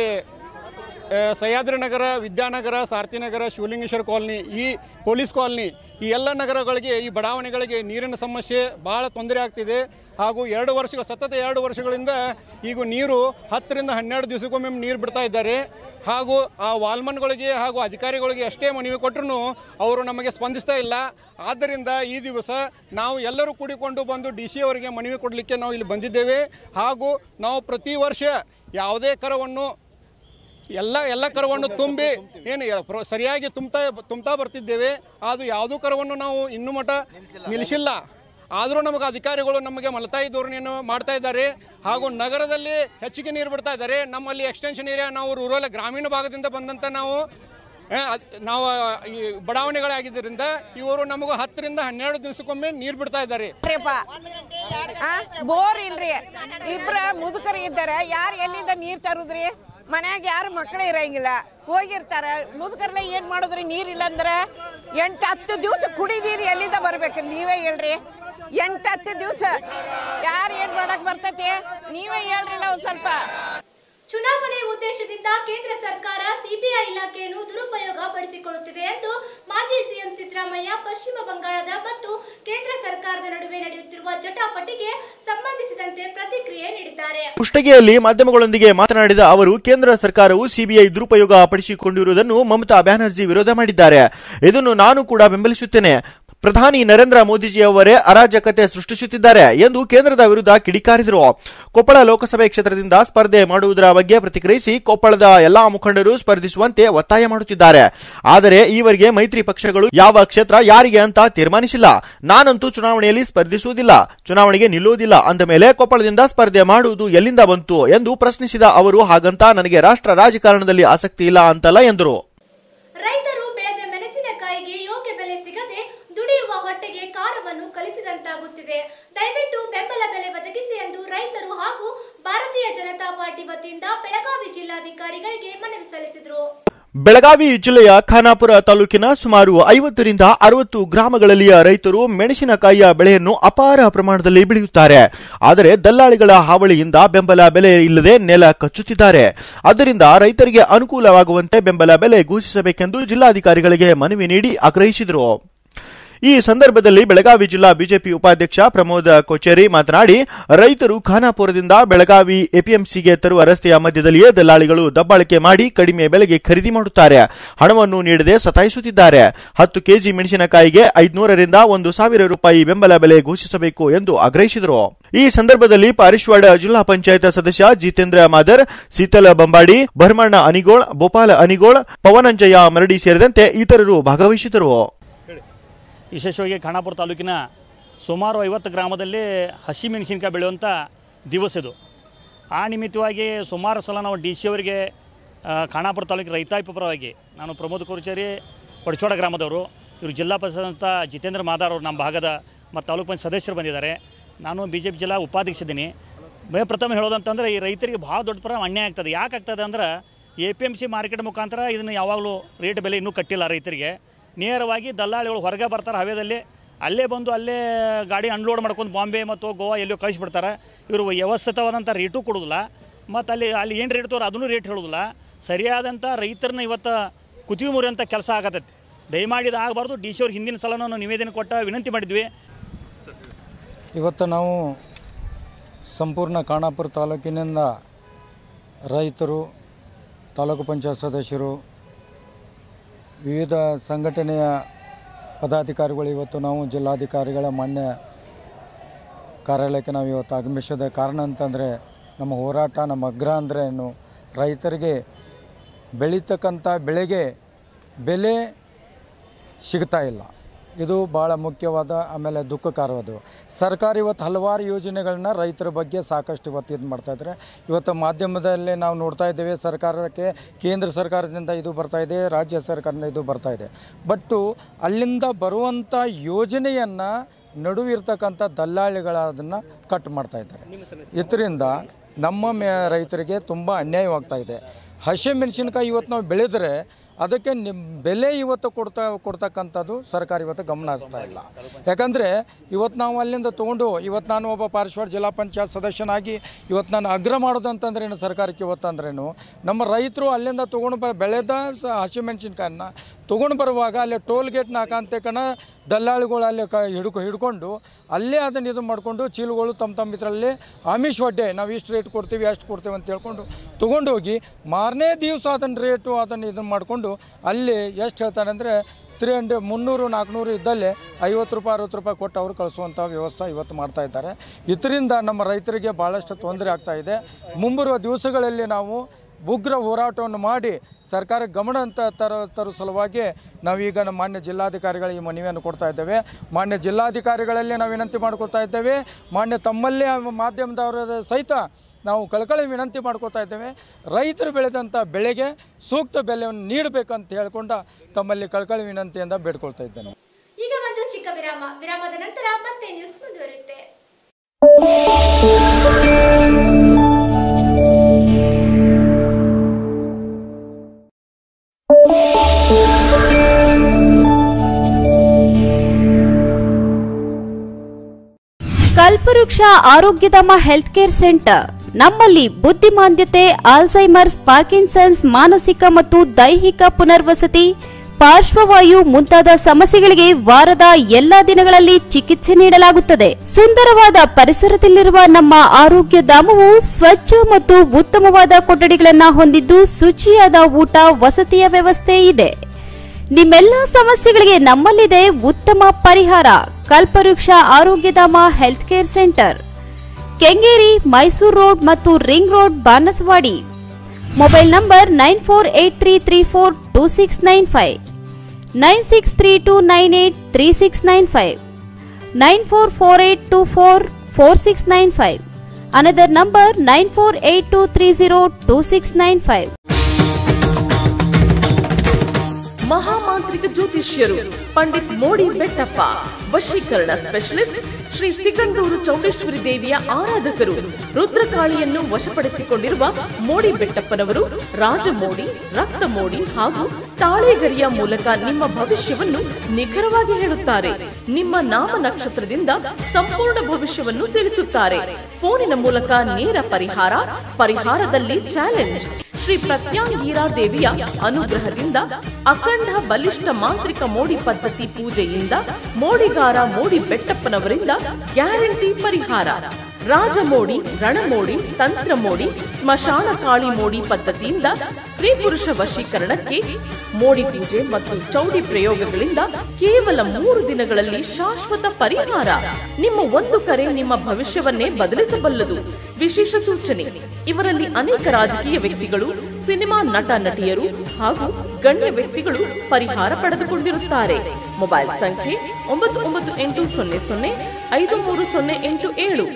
ಆ, ಸಹ್ಯಾದ್ರಿ ನಗರ ವಿದ್ಯಾನಗರ ಸಾರಥಿನಗರ ಶಿವಲಿಂಗೇಶ್ವರ ಕಾಲನಿ ಈ ಪೊಲೀಸ್ ಕಾಲನಿ ಈ ಎಲ್ಲ ನಗರಗಳಿಗೆ ಈ ಬಡಾವಣೆಗಳಿಗೆ ನೀರಿನ ಸಮಸ್ಯೆ ಭಾಳ ತೊಂದರೆ ಆಗ್ತಿದೆ ಹಾಗೂ ಎರಡು ವರ್ಷಗಳು ಸತತ ಎರಡು ವರ್ಷಗಳಿಂದ ಈಗ ನೀರು ಹತ್ತರಿಂದ ಹನ್ನೆರಡು ದಿವಸಕ್ಕೊಮ್ಮೆ ನೀರು ಬಿಡ್ತಾ ಇದ್ದಾರೆ ಹಾಗೂ ಆ ವಾಲ್ಮನ್ಗಳಿಗೆ ಹಾಗೂ ಅಧಿಕಾರಿಗಳಿಗೆ ಅಷ್ಟೇ ಮನವಿ ಕೊಟ್ಟರು ಅವರು ನಮಗೆ ಸ್ಪಂದಿಸ್ತಾ ಇಲ್ಲ ಆದ್ದರಿಂದ ಈ ದಿವಸ ನಾವು ಎಲ್ಲರೂ ಕೂಡಿಕೊಂಡು ಬಂದು ಡಿ ಸಿ ಅವರಿಗೆ ಮನವಿ ಕೊಡಲಿಕ್ಕೆ ನಾವು ಇಲ್ಲಿ ಬಂದಿದ್ದೇವೆ ಹಾಗೂ ನಾವು ಪ್ರತಿ ವರ್ಷ ಯಾವುದೇ ಕರವನ್ನು ಎಲ್ಲ ಎಲ್ಲ ಕರವನ್ನು ತುಂಬಿ ಏನು ಯ- ಪ್ರ- ಸರಿಯಾಗಿ ತುಂಬ್ತಾ ತುಂಬ್ತಾ ಬರ್ತಿದ್ದೇವೆ ಅದು ಯಾವುದೂ ಕರವನ್ನು ನಾವು ಇನ್ನೂ ಮಠ ನಿಲ್ಲಿಸಿಲ್ಲ ಆದರೂ ನಮಗೆ ಅಧಿಕಾರಿಗಳು ನಮಗೆ ಮಲತಾಯಿ ಧೋರಣೆಯನ್ನು ಮಾಡ್ತಾ ಇದ್ದಾರೆ ಹಾಗೂ ನಗರದಲ್ಲಿ ಹೆಚ್ಚಿಗೆ ನೀರು ಬಿಡ್ತಾ ಇದ್ದಾರೆ ನಮ್ಮಲ್ಲಿ ಎಕ್ಸ್ಟೆನ್ಷನ್ ಏರಿಯಾ ನಾವು ರೂರಲ್ ಗ್ರಾಮೀಣ ಭಾಗದಿಂದ ಬಂದಂಥ ನಾವು ಆ, ಅದ್- ನಾವು ಈ ಬಡಾವಣೆಗಳಾಗಿದ್ದರಿಂದ ಇವರು ನಮಗೆ ಹತ್ತರಿಂದ ಹನ್ನೆರಡು ದಿವಸಕ್ಕೊಮ್ಮೆ ನೀರು ಬಿಡ್ತಾ ಇದ್ದಾರೆ ಬೋರ್ ಇಲ್ರಿ ಇಬ್ರ ಮುದುಕರು ಇದ್ದಾರೆ ಯಾರು ಎಲ್ಲಿಂದ ನೀರ್ ತರುದ್ರಿ ಮನ್ಯಾಗ ಯಾರು ಮಕ್ಕಳು ಇರಂಗಿಲ್ಲ ಹೋಗಿರ್ತಾರ ಮುದುಕರ್ಲೆ ಏನ್ ಮಾಡುದ್ರಿ ನೀರ್ ಇಲ್ಲ ಅಂದ್ರೆ ಎಂಟು ಹತ್ತು ದಿವಸ ಕುಡಿ ನೀರು ಎಲ್ಲಿಂದ ಬರ್ಬೇಕು ನೀವೇ ಹೇಳ್ರಿ ಎಂಟು ಹತ್ತು ದಿವಸ ಯಾರು ಏನ್ ಮಾಡಕ್ ಬರ್ತೈತಿ ನೀವೇ ಹೇಳ್ರಿಲ್ಲ ಒಂದ್ ಸ್ವಲ್ಪ ಚುನಾವಣೆ ಉದ್ದೇಶದಿಂದ ಕೇಂದ್ರ ಸರ್ಕಾರ ಸಿಬಿಐ ಇಲಾಖೆಯನ್ನು ದುರುಪಯೋಗ ಪಡಿಸಿಕೊಳ್ಳುತ್ತಿದೆ ಎಂದು ಮಾಜಿ ಸಿಎಂ ಸಿದ್ದರಾಮಯ್ಯ ಪಶ್ಚಿಮ ಬಂಗಾಳದ ಮತ್ತು ಕೇಂದ್ರ ಸರ್ಕಾರದ ನಡುವೆ ನಡೆಯುತ್ತಿರುವ ಜಟಾಪಟಿಗೆ ಸಂಬಂಧಿಸಿದಂತೆ ಪ್ರತಿಕ್ರಿಯೆ ನೀಡಿದ್ದಾರೆ ಕುಷ್ಟಗಿಯಲ್ಲಿ ಮಾಧ್ಯಮಗಳೊಂದಿಗೆ ಮಾತನಾಡಿದ ಅವರು ಕೇಂದ್ರ ಸರ್ಕಾರವು ಸಿಬಿಐ ದುರುಪಯೋಗ ಪಡಿಸಿಕೊಂಡಿರುವುದನ್ನು ಮಮತಾ ಬ್ಯಾನರ್ಜಿ ವಿರೋಧ ಮಾಡಿದ್ದಾರೆ ಇದನ್ನು ನಾನು ಕೂಡ ಬೆಂಬಲಿಸುತ್ತೇನೆ ಪ್ರಧಾನಿ ನರೇಂದ್ರ ಮೋದಿಜಿಯವರೇ ಅರಾಜಕತೆ ಸೃಷ್ಟಿಸುತ್ತಿದ್ದಾರೆ ಎಂದು ಕೇಂದ್ರದ ವಿರುದ್ಧ ಕಿಡಿಕಾರಿದರು ಕೊಪ್ಪಳ ಲೋಕಸಭೆ ಕ್ಷೇತ್ರದಿಂದ ಸ್ಪರ್ಧೆ ಮಾಡುವುದರ ಬಗ್ಗೆ ಪ್ರತಿಕ್ರಿಯಿಸಿ ಕೊಪ್ಪಳದ ಎಲ್ಲಾ ಮುಖಂಡರು ಸ್ಪರ್ಧಿಸುವಂತೆ ಒತ್ತಾಯ ಮಾಡುತ್ತಿದ್ದಾರೆ ಆದರೆ ಈವರೆಗೆ ಮೈತ್ರಿ ಪಕ್ಷಗಳು ಯಾವ ಕ್ಷೇತ್ರ ಯಾರಿಗೆ ಅಂತ ತೀರ್ಮಾನಿಸಿಲ್ಲ ನಾನಂತೂ ಚುನಾವಣೆಯಲ್ಲಿ ಸ್ಪರ್ಧಿಸುವುದಿಲ್ಲ ಚುನಾವಣೆಗೆ ನಿಲ್ಲುವುದಿಲ್ಲ ಅಂದ ಮೇಲೆ ಕೊಪ್ಪಳದಿಂದ ಸ್ಪರ್ಧೆ ಮಾಡುವುದು ಎಲ್ಲಿಂದ ಬಂತು ಎಂದು ಪ್ರಶ್ನಿಸಿದ ಅವರು ಹಾಗಂತ ನನಗೆ ರಾಷ್ಟ್ರ ರಾಜಕಾರಣದಲ್ಲಿ ಆಸಕ್ತಿ ಇಲ್ಲ ಅಂತಲ್ಲ ಎಂದರು ರೈತರು ಬೆಳೆದ ಮೆಣಸಿನ ಹೆಚ್ಚುತ್ತಿದೆ ದಯವಿಟ್ಟು ಬೆಂಬಲ ಬೆಲೆ ಒದಗಿಸಿ ಎಂದು ರೈತರು ಹಾಗೂ ಭಾರತೀಯ ಜನತಾ ಪಾರ್ಟಿ ವತಿಯಿಂದ ಬೆಳಗಾವಿ ಜಿಲ್ಲಾಧಿಕಾರಿಗಳಿಗೆ ಮನವಿ ಸಲ್ಲಿಸಿದರು ಬೆಳಗಾವಿ ಜಿಲ್ಲೆಯ ಖಾನಾಪುರ ತಾಲೂಕಿನ ಸುಮಾರು ಐವತ್ತರಿಂದ ಅರವತ್ತು ಗ್ರಾಮಗಳಲ್ಲಿಯ ರೈತರು ಮೆಣಸಿನಕಾಯಿಯ ಬೆಳೆಯನ್ನು ಅಪಾರ ಪ್ರಮಾಣದಲ್ಲಿ ಬೆಳೆಯುತ್ತಾರೆ ಆದರೆ ದಲ್ಲಾಳಿಗಳ ಹಾವಳಿಯಿಂದ ಬೆಂಬಲ ಬೆಲೆ ಇಲ್ಲದೆ ನೆಲ ಕಚ್ಚುತ್ತಿದ್ದಾರೆ ಆದ್ದರಿಂದ ರೈತರಿಗೆ ಅನುಕೂಲವಾಗುವಂತೆ ಬೆಂಬಲ ಬೆಲೆ ಘೋಷಿಸಬೇಕೆಂದು ಜಿಲ್ಲಾಧಿಕಾರಿಗಳಿಗೆ ಮನವಿ ನೀಡಿ ಆಗ್ರಹಿಸಿದರು ಈ ಸಂದರ್ಭದಲ್ಲಿ ಬೆಳಗಾವಿ ಜಿಲ್ಲಾ ಬಿಜೆಪಿ ಉಪಾಧ್ಯಕ್ಷ ಪ್ರಮೋದ್ ಕೊಚೇರಿ ಮಾತನಾಡಿ ರೈತರು ಖಾನಾಪುರದಿಂದ ಬೆಳಗಾವಿ ಎಪಿಎಂಸಿಗೆ ತರುವ ರಸ್ತೆಯ ಮಧ್ಯದಲ್ಲಿಯೇ ದಲ್ಲಾಳಿಗಳು ದಬ್ಬಾಳಿಕೆ ಮಾಡಿ ಕಡಿಮೆ ಬೆಲೆಗೆ ಖರೀದಿ ಮಾಡುತ್ತಾರೆ ಹಣವನ್ನು ನೀಡದೆ ಸತಾಯಿಸುತ್ತಿದ್ದಾರೆ ಹತ್ತು ಕೆಜಿ ಮೆಣಸಿನಕಾಯಿಗೆ ಐದುನೂರರಿಂದ ಒಂದು ಸಾವಿರ ರೂಪಾಯಿ ಬೆಂಬಲ ಬೆಲೆ ಘೋಷಿಸಬೇಕು ಎಂದು ಆಗ್ರಹಿಸಿದರು ಈ ಸಂದರ್ಭದಲ್ಲಿ ಪಾರಿಶ್ವಾಡ ಜಿಲ್ಲಾ ಪಂಚಾಯತ್ ಸದಸ್ಯ ಜಿತೇಂದ್ರ ಮಾದರ್ ಶೀತಲ ಬಂಬಾಡಿ ಭರ್ಮಣ್ಣ ಅನಿಗೋಳ್ ಗೋಪಾಲ ಅನಿಗೋಳ್ ಪವನಂಜಯ್ಯ ಮರಡಿ ಸೇರಿದಂತೆ ಇತರರು ಭಾಗವಹಿಸಿದರು ವಿಶೇಷವಾಗಿ ಖಾನಾಪುರ ತಾಲೂಕಿನ ಸುಮಾರು ಐವತ್ತು ಗ್ರಾಮದಲ್ಲಿ ಹಸಿ ಮೆಣಸಿನ್ಕಾಯಿ ಬೆಳೆಯುವಂಥ ದಿವಸ ಇದು ಆ ನಿಮಿತ್ತವಾಗಿ ಸುಮಾರು ಸಲ ನಾವು ಡಿ ಸಿ ಅವರಿಗೆ ಆ, ಖಾನಾಪುರ ತಾಲೂಕಿನ ರೈತಾಪಿ ಪರವಾಗಿ ನಾನು ಪ್ರಮೋದ್ ಕುರುಚೇರಿ ಪಡಚೋಡ ಗ್ರಾಮದವರು ಇವರು ಜಿಲ್ಲಾ ಪರಿಷತ್ ಅಂತ ಜಿತೇಂದ್ರ ಮಾದಾರ್ ಅವರು ನಮ್ಮ ಭಾಗದ ಮತ್ತು ತಾಲೂಕು ಪಂಚಾಯತ್ ಸದಸ್ಯರು ಬಂದಿದ್ದಾರೆ ನಾನು ಬಿ ಜೆ ಪಿ ಜಿಲ್ಲಾ ಉಪಾಧ್ಯಕ್ಷ ಇದ್ದೀನಿ ಮೇ ಪ್ರಥಮ ಹೇಳೋದಂತಂದ್ರೆ ಈ ರೈತರಿಗೆ ಭಾಳ ದೊಡ್ಡ ಪ್ರಮಾಣ ಅನ್ಯಾಯ ಆಗ್ತದೆ ಯಾಕೆ ಆಗ್ತದೆ ಅಂದ್ರೆ A P M C market ಮುಖಾಂತರ ಇದನ್ನು ಯಾವಾಗಲೂ ರೇಟ್ ಬೆಲೆ ಇನ್ನೂ ಕಟ್ಟಿಲ್ಲ ರೈತರಿಗೆ ನೇರವಾಗಿ ದಲ್ಲಾಳಿಗಳು ಹೊರಗೆ ಬರ್ತಾರೆ ಹವೆದಲ್ಲಿ ಅಲ್ಲೇ ಬಂದು ಅಲ್ಲೇ ಗಾಡಿ ಅನ್ಲೋಡ್ ಮಾಡ್ಕೊಂಡು ಬಾಂಬೆ ಮತ್ತು ಗೋವಾ ಎಲ್ಲೋ ಕಳಿಸ್ಬಿಡ್ತಾರೆ ಇವರು ವ್ಯವಸ್ಥಿತವಾದಂಥ ರೇಟು ಕೊಡೋದಿಲ್ಲ ಮತ್ತು ಅಲ್ಲಿ ಅಲ್ಲಿ ಏನು ರೇಟ್ ತೋರು ಅದನ್ನು ರೇಟ್ ಹೇಳೋದಿಲ್ಲ ಸರಿಯಾದಂಥ ರೈತರನ್ನ ಇವತ್ತು ಕುತಿಯು ಮುರಿಯಂಥ ಕೆಲಸ ಆಗತ್ತೈತಿ ದಯಮಾಡಿ ಇದು ಆಗಬಾರ್ದು ಡಿ ಸಿ ಅವ್ರಿಗೆ ಹಿಂದಿನ ಸಲ ನಾವು ನಿವೇದನೆ ಕೊಟ್ಟ ವಿನಂತಿ ಮಾಡಿದ್ವಿ ಇವತ್ತು ನಾವು ಸಂಪೂರ್ಣ ಖಾನಾಪುರ ತಾಲೂಕಿನಿಂದ ರೈತರು ತಾಲೂಕು ಪಂಚಾಯತ್ ಸದಸ್ಯರು ವಿವಿಧ ಸಂಘಟನೆಯ ಪದಾಧಿಕಾರಿಗಳು ಇವತ್ತು ನಾವು ಜಿಲ್ಲಾಧಿಕಾರಿಗಳ ಮಾನ್ಯ ಕಾರ್ಯಾಲಯಕ್ಕೆ ನಾವು ಇವತ್ತು ಆಗಮಿಸಿದ ಕಾರಣ ಅಂತಂದರೆ ನಮ್ಮ ಹೋರಾಟ ನಮ್ಮ ಅಗ್ರ ಅಂದರೆ ಏನು ರೈತರಿಗೆ ಬೆಳೀತಕ್ಕಂಥ ಬೆಳೆಗೆ ಬೆಲೆ ಸಿಗ್ತಾ ಇಲ್ಲ ಇದು ಭಾಳ ಮುಖ್ಯವಾದ ಆಮೇಲೆ ದುಃಖಕರವಾದ ಸರ್ಕಾರ ಇವತ್ತು ಹಲವಾರು ಯೋಜನೆಗಳನ್ನ ರೈತರ ಬಗ್ಗೆ ಸಾಕಷ್ಟು ಇವತ್ತು ಇದು ಮಾಡ್ತಾಯಿದ್ದಾರೆ ಇವತ್ತು ಮಾಧ್ಯಮದಲ್ಲಿ ನಾವು ನೋಡ್ತಾ ಇದ್ದೇವೆ ಸರ್ಕಾರಕ್ಕೆ ಕೇಂದ್ರ ಸರ್ಕಾರದಿಂದ ಇದು ಬರ್ತಾ ಇದೆ ರಾಜ್ಯ ಸರ್ಕಾರದಿಂದ ಇದು ಬರ್ತಾ ಇದೆ ಬಟ್ಟು ಅಲ್ಲಿಂದ ಬರುವಂಥ ಯೋಜನೆಯನ್ನು ನಡುವಿರ್ತಕ್ಕಂಥ ದಲ್ಲಾಳಿಗಳ ಅದನ್ನು ಕಟ್ ಮಾಡ್ತಾ ಇದ್ದಾರೆ ಇದರಿಂದ ನಮ್ಮ ಮೇ ರೈತರಿಗೆ ತುಂಬ ಅನ್ಯಾಯವಾಗ್ತಾ ಇದೆ ಹಸಿ ಮೆಣಸಿನ್ಕಾಯಿ ಇವತ್ತು ನಾವು ಬೆಳೆದರೆ ಅದಕ್ಕೆ ನಿಮ್ಮ ಬೆಲೆ ಇವತ್ತು ಕೊಡ್ತಾ ಕೊಡ್ತಕ್ಕಂಥದ್ದು ಸರ್ಕಾರ ಇವತ್ತು ಗಮನ ಹರಿಸ್ತಾ ಇಲ್ಲ ಯಾಕಂದರೆ ಇವತ್ತು ನಾವು ಅಲ್ಲಿಂದ ತೊಗೊಂಡು ಇವತ್ತು ನಾನು ಒಬ್ಬ ಪಾರ್ಶ್ವಾಡ್ ಜಿಲ್ಲಾ ಪಂಚಾಯತ್ ಸದಸ್ಯನಾಗಿ ಇವತ್ತು ನಾನು ಅಗ್ರ ಮಾಡೋದು ಅಂತಂದ್ರೇನು ಸರ್ಕಾರಕ್ಕೆ ಇವತ್ತು ಅಂದ್ರೇನು ನಮ್ಮ ರೈತರು ಅಲ್ಲಿಂದ ತೊಗೊಂಡು ಬರ ಬೆಳೆದ ಸ ಹಸಿಮೆಣ್ಸಿನ್ಕಾಯನ್ನ ತೊಗೊಂಡು ಬರುವಾಗ ಅಲ್ಲಿ ಟೋಲ್ ಗೇಟ್ನ ಹಾಕಂತೇಕನ ದಲ್ಲಾಳಿಗಳು ಅಲ್ಲಿ ಕ ಹಿಡ್ಕೊ ಹಿಡ್ಕೊಂಡು ಅಲ್ಲೇ ಅದನ್ನು ಇದು ಮಾಡಿಕೊಂಡು ಚೀಲಗಳು ತಮ್ಮ ತಮ್ಮ ಇದರಲ್ಲಿ ಆಮಿಷ ಒಡ್ಡೆ ನಾವು ಇಷ್ಟು ರೇಟ್ ಕೊಡ್ತೀವಿ ಅಷ್ಟು ಕೊಡ್ತೀವಿ ಅಂತ ಹೇಳ್ಕೊಂಡು ತೊಗೊಂಡೋಗಿ ಮಾರನೇ ದಿವಸ ಅದನ್ನು ರೇಟು ಅದನ್ನು ಇದನ್ನು ಮಾಡಿಕೊಂಡು ಅಲ್ಲಿ ಎಷ್ಟು ಹೇಳ್ತಾರೆ ಅಂದರೆ ತ್ರೀ ಹಂಡ್ರೆಡ್ ಮುನ್ನೂರು ನಾಲ್ಕುನೂರು ಇದ್ದಲ್ಲಿ ಐವತ್ತು ರೂಪಾಯಿ ಅರವತ್ತು ರೂಪಾಯಿ ಕೊಟ್ಟು ಅವರು ಕಳಿಸುವಂಥ ವ್ಯವಸ್ಥೆ ಇವತ್ತು ಮಾಡ್ತಾ ಇದ್ದಾರೆ ಇದರಿಂದ ನಮ್ಮ ರೈತರಿಗೆ ಭಾಳಷ್ಟು ತೊಂದರೆ ಆಗ್ತಾ ಇದೆ ಮುಂಬರುವ ದಿವಸಗಳಲ್ಲಿ ನಾವು ಉಗ್ರ ಹೋರಾಟವನ್ನು ಮಾಡಿ ಸರ್ಕಾರ ಗಮನ ಅಂತ ತರ ತರೋ ಸಲುವಾಗಿ ನಾವೀಗ ನಮ್ಮ ಮಾನ್ಯ ಜಿಲ್ಲಾಧಿಕಾರಿಗಳಿಗೆ ಈ ಮನವಿಯನ್ನು ಕೊಡ್ತಾ ಇದ್ದೇವೆ ಮಾನ್ಯ ಜಿಲ್ಲಾಧಿಕಾರಿಗಳಲ್ಲಿ ನಾವು ವಿನಂತಿ ಮಾಡ್ಕೊಳ್ತಾ ಇದ್ದೇವೆ ಮಾನ್ಯ ತಮ್ಮಲ್ಲೇ ಮಾಧ್ಯಮದವರ ಸಹಿತ ನಾವು ಕಳಕಳಿ ವಿನಂತಿ ಮಾಡ್ಕೊತಾ ಇದ್ದೇವೆ ರೈತರು ಬೆಳೆದಂಥ ಬೆಳೆಗೆ ಸೂಕ್ತ ಬೆಲೆಯನ್ನು ನೀಡಬೇಕಂತ ಹೇಳ್ಕೊಂಡ ತಮ್ಮಲ್ಲಿ ಕಳಕಳಿ ವಿನಂತಿಯಿಂದ ಬೇಡ್ಕೊಳ್ತಾ ಇದ್ದೇನೆ ಈಗ ಒಂದು ಚಿಕ್ಕ ವಿರಾಮ ವಿರಾಮದ ನಂತರ ಮತ್ತೆ ನ್ಯೂಸ್ ಮುಂದುವರಿಯುತ್ತೆ ಕಲ್ಪವೃಕ್ಷ ಆರೋಗ್ಯಧಾಮ ಹೆಲ್ತ್ ಕೇರ್ ಸೆಂಟರ್ ನಮ್ಮಲ್ಲಿ ಬುದ್ಧಿಮಾಂದ್ಯತೆ ಆಲ್ಝೈಮರ್ಸ್ ಪಾರ್ಕಿನ್ಸನ್ಸ್ ಮಾನಸಿಕ ಮತ್ತು ದೈಹಿಕ ಪುನರ್ವಸತಿ ಪಾರ್ಶ್ವವಾಯು ಮುಂತಾದ ಸಮಸ್ಯೆಗಳಿಗೆ ವಾರದ ಎಲ್ಲಾ ದಿನಗಳಲ್ಲಿ ಚಿಕಿತ್ಸೆ ನೀಡಲಾಗುತ್ತದೆ ಸುಂದರವಾದ ಪರಿಸರದಲ್ಲಿರುವ ನಮ್ಮ ಆರೋಗ್ಯ ಧಾಮವು ಸ್ವಚ್ಛ ಮತ್ತು ಉತ್ತಮವಾದ ಕೊಠಡಿಗಳನ್ನು ಹೊಂದಿದ್ದು ಶುಚಿಯಾದ ಊಟ ವಸತಿಯ ವ್ಯವಸ್ಥೆ ಇದೆ ನಿಮ್ಮೆಲ್ಲ ಸಮಸ್ಯೆಗಳಿಗೆ ನಮ್ಮಲ್ಲಿದೆ ಉತ್ತಮ ಪರಿಹಾರ Kalpavriksha Arogyadhama health care centre Kengeri Mysore road ಮತ್ತು ring road Banaswadi mobile number nine four eight three three four two six nine five nine six three two nine eight three six nine five nine four four eight two four four six nine five another number nine four eight two three zero two six nine five ಮಹಾಮಾಂತ್ರಿಕ ಜ್ಯೋತಿಷ್ಯರು ಪಂಡಿತ್ ಮೋಡಿ ಬೆಟ್ಟಪ್ಪ ವಶೀಕರಣ specialist Shri Sigandur Chowdeshwari ದೇವಿಯ ಆರಾಧಕರು ರುದ್ರಕಾಳಿಯನ್ನು ವಶಪಡಿಸಿಕೊಂಡಿರುವ ಮೋಡಿ ಬೆಟ್ಟಪ್ಪನವರು ರಾಜಮೋಡಿ ರಕ್ತ ಮೋಡಿ ಹಾಗೂ ತಾಳೆಗರಿಯ ಮೂಲಕ ನಿಮ್ಮ ಭವಿಷ್ಯವನ್ನು ನಿಖರವಾಗಿ ಹೇಳುತ್ತಾರೆ ನಿಮ್ಮ ನಾಮ ನಕ್ಷತ್ರದಿಂದ ಸಂಪೂರ್ಣ ಭವಿಷ್ಯವನ್ನು ತಿಳಿಸುತ್ತಾರೆ ಫೋನಿನ ಮೂಲಕ ನೇರ ಪರಿಹಾರ ಪರಿಹಾರದಲ್ಲಿ ಚಾಲೆಂಜ್ ಶ್ರೀ ಪ್ರತ್ಯಾಂಗೀರಾ ದೇವಿಯ ಅನುಗ್ರಹದಿಂದ ಅಖಂಡ ಬಲಿಷ್ಠ ಮಾಂತ್ರಿಕ ಮೋಡಿ ಪದ್ಧತಿ ಪೂಜೆಯಿಂದ ಮೋಡಿಗಾರ ಮೋಡಿ ಬೆಟ್ಟಪ್ಪನವರಿಂದ ಗ್ಯಾರಂಟಿ ಪರಿಹಾರ ರಾಜಮೋಡಿ ರಣಮೋಡಿ ತಂತ್ರ ಮೋಡಿ ಸ್ಮಶಾನ ಕಾಳಿ ಮೋಡಿ ಪದ್ಧತಿಯಿಂದ ಸ್ತ್ರೀ ಪುರುಷ ವಶೀಕರಣಕ್ಕೆ ಮೋಡಿ ಪೂಜೆ ಮತ್ತು ಚೌಡಿ ಪ್ರಯೋಗಗಳಿಂದ ಕೇವಲ ಮೂರು ದಿನಗಳಲ್ಲಿ ಶಾಶ್ವತ ಪರಿಹಾರ ನಿಮ್ಮ ಒಂದು ಕರೆ ನಿಮ್ಮ ಭವಿಷ್ಯವನ್ನೇ ಬದಲಿಸಬಲ್ಲದು ವಿಶೇಷ ಸೂಚನೆ ಇವರಲ್ಲಿ ಅನೇಕ ರಾಜಕೀಯ ವ್ಯಕ್ತಿಗಳು ಸಿನಿಮಾ ನಟ ನಟಿಯರು ಹಾಗೂ ಗಣ್ಯ ವ್ಯಕ್ತಿಗಳು ಪರಿಹಾರ ಪಡೆದುಕೊಂಡಿರುತ್ತಾರೆ ಮೊಬೈಲ್ ಸಂಖ್ಯೆ ಒಂಬತ್ತು ಒಂಬತ್ತು ಎಂಟು ಸೊನ್ನೆ ಸೊನ್ನೆ ಐದು ಮೂರು ಸೊನ್ನೆ ಎಂಟು ಏಳು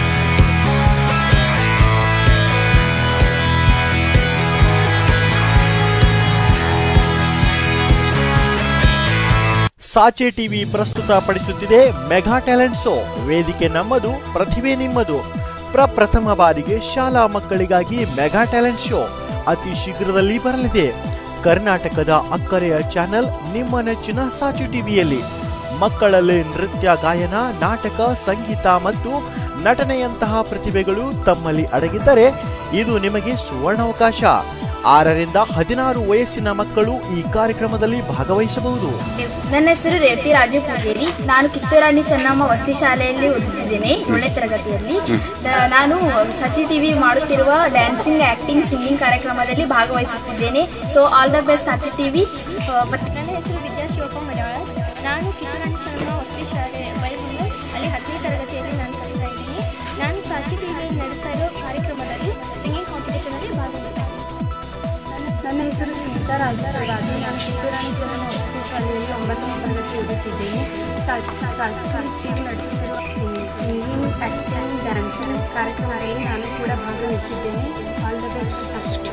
ಸಾಚೆ ಟಿವಿ ಪ್ರಸ್ತುತ ಪಡಿಸುತ್ತಿದೆ ಮೆಗಾ ಟ್ಯಾಲೆಂಟ್ ಶೋ ವೇದಿಕೆ ನಮ್ಮದು ಪ್ರತಿಭೆ ನಿಮ್ಮದು ಪ್ರಪ್ರಥಮ ಬಾರಿಗೆ ಶಾಲಾ ಮಕ್ಕಳಿಗಾಗಿ ಮೆಗಾ ಟ್ಯಾಲೆಂಟ್ ಶೋ ಅತಿ ಶೀಘ್ರದಲ್ಲಿ ಬರಲಿದೆ ಕರ್ನಾಟಕದ ಅಕ್ಕರೆಯ ಚಾನೆಲ್ ನಿಮ್ಮ ನೆಚ್ಚಿನ ಸಾಚು ಟಿವಿಯಲ್ಲಿ ಮಕ್ಕಳಲ್ಲಿ ನೃತ್ಯ ಗಾಯನ ನಾಟಕ ಸಂಗೀತ ಮತ್ತು ನಟನೆಯಂತಹ ಪ್ರತಿಭೆಗಳು ತಮ್ಮಲ್ಲಿ ಅಡಗಿದ್ದರೆ ಇದು ನಿಮಗೆ ಸುವರ್ಣಾವಕಾಶ ಆರರಿಂದ ಹದಿನಾರು ವಯಸ್ಸಿನ ಮಕ್ಕಳು ಈ ಕಾರ್ಯಕ್ರಮದಲ್ಲಿ ಭಾಗವಹಿಸಬಹುದು ನನ್ನ ಹೆಸರು ರೇವತಿ ರಾಜು ಪೂಜೇರಿ ನಾನು ಕಿತ್ತೂರಾಣಿ ಚೆನ್ನಮ್ಮ ವಸತಿ ಶಾಲೆಯಲ್ಲಿ ಓದುತ್ತಿದ್ದೇನೆ ಏಳನೇ ತರಗತಿಯಲ್ಲಿ ನ- ನಾನು ಸಚಿ ಟಿವಿ ಮಾಡುತ್ತಿರುವ ಡ್ಯಾನ್ಸಿಂಗ್ ಆಕ್ಟಿಂಗ್ ಸಿಂಗಿಂಗ್ ಕಾರ್ಯಕ್ರಮದಲ್ಲಿ ಭಾಗವಹಿಸುತ್ತಿದ್ದೇನೆ so all the best Sachi TV ನನ್ನ ಹೆಸರು ವಿದ್ಯಾ ಶಿವಪ್ಪ ಮಲಯಾಳ ನಾನು ಕಿತ್ತೂರಾಣಿ ಚೆನ್ನಮ್ಮ ವಸತಿ ಶಾಲೆ ಬೈಬಂದು ಅಲ್ಲಿ ಹತ್ತನೇ ತರಗತಿಯಲ್ಲಿ ನಾನು ಕಲಿತಾ ಇದ್ದೀನಿ ನಾನು ಸಾಚಿ ಟಿವಿಯಲ್ಲಿ ನಡೆಸ್ತಾ ಇರೋ ಕಾರ್ಯಕ್ರಮದಲ್ಲಿ ಸಿಂಗಿಂಗ್ ಕಾಂಪಿಟೇಷನಲ್ಲಿ ಭಾಗವಹಿಸ್ತೀನಿ ನನ್ನ ಹೆಸರು ಸುನೀತಾ ರಾಜೇಶ್ವರಾಜು ನಾನು ಕಿತ್ತೂರಾಣಿ ಚೆನ್ನಮ್ಮ ವಸತಿ ಶಾಲೆಯಲ್ಲಿ ಒಂಬತ್ತನೇ ತರಗತಿ ಓದುತ್ತಿದ್ದೇನೆ ಟಿವಿ ನಡೆಸುತ್ತಿರುವ ಸಿಂಗಿಂಗ್ ಆ್ಯಕ್ಟಿಂಗ್ ಡ್ಯಾನ್ಸಿಂಗ್ ಕಾರ್ಯಕ್ರಮದಲ್ಲಿ ನಾನು ಕೂಡ ಭಾಗವಹಿಸಿದ್ದೇನೆ ಆಲ್ ದ ಬೆಸ್ಟ್ ಫಸ್ಟ್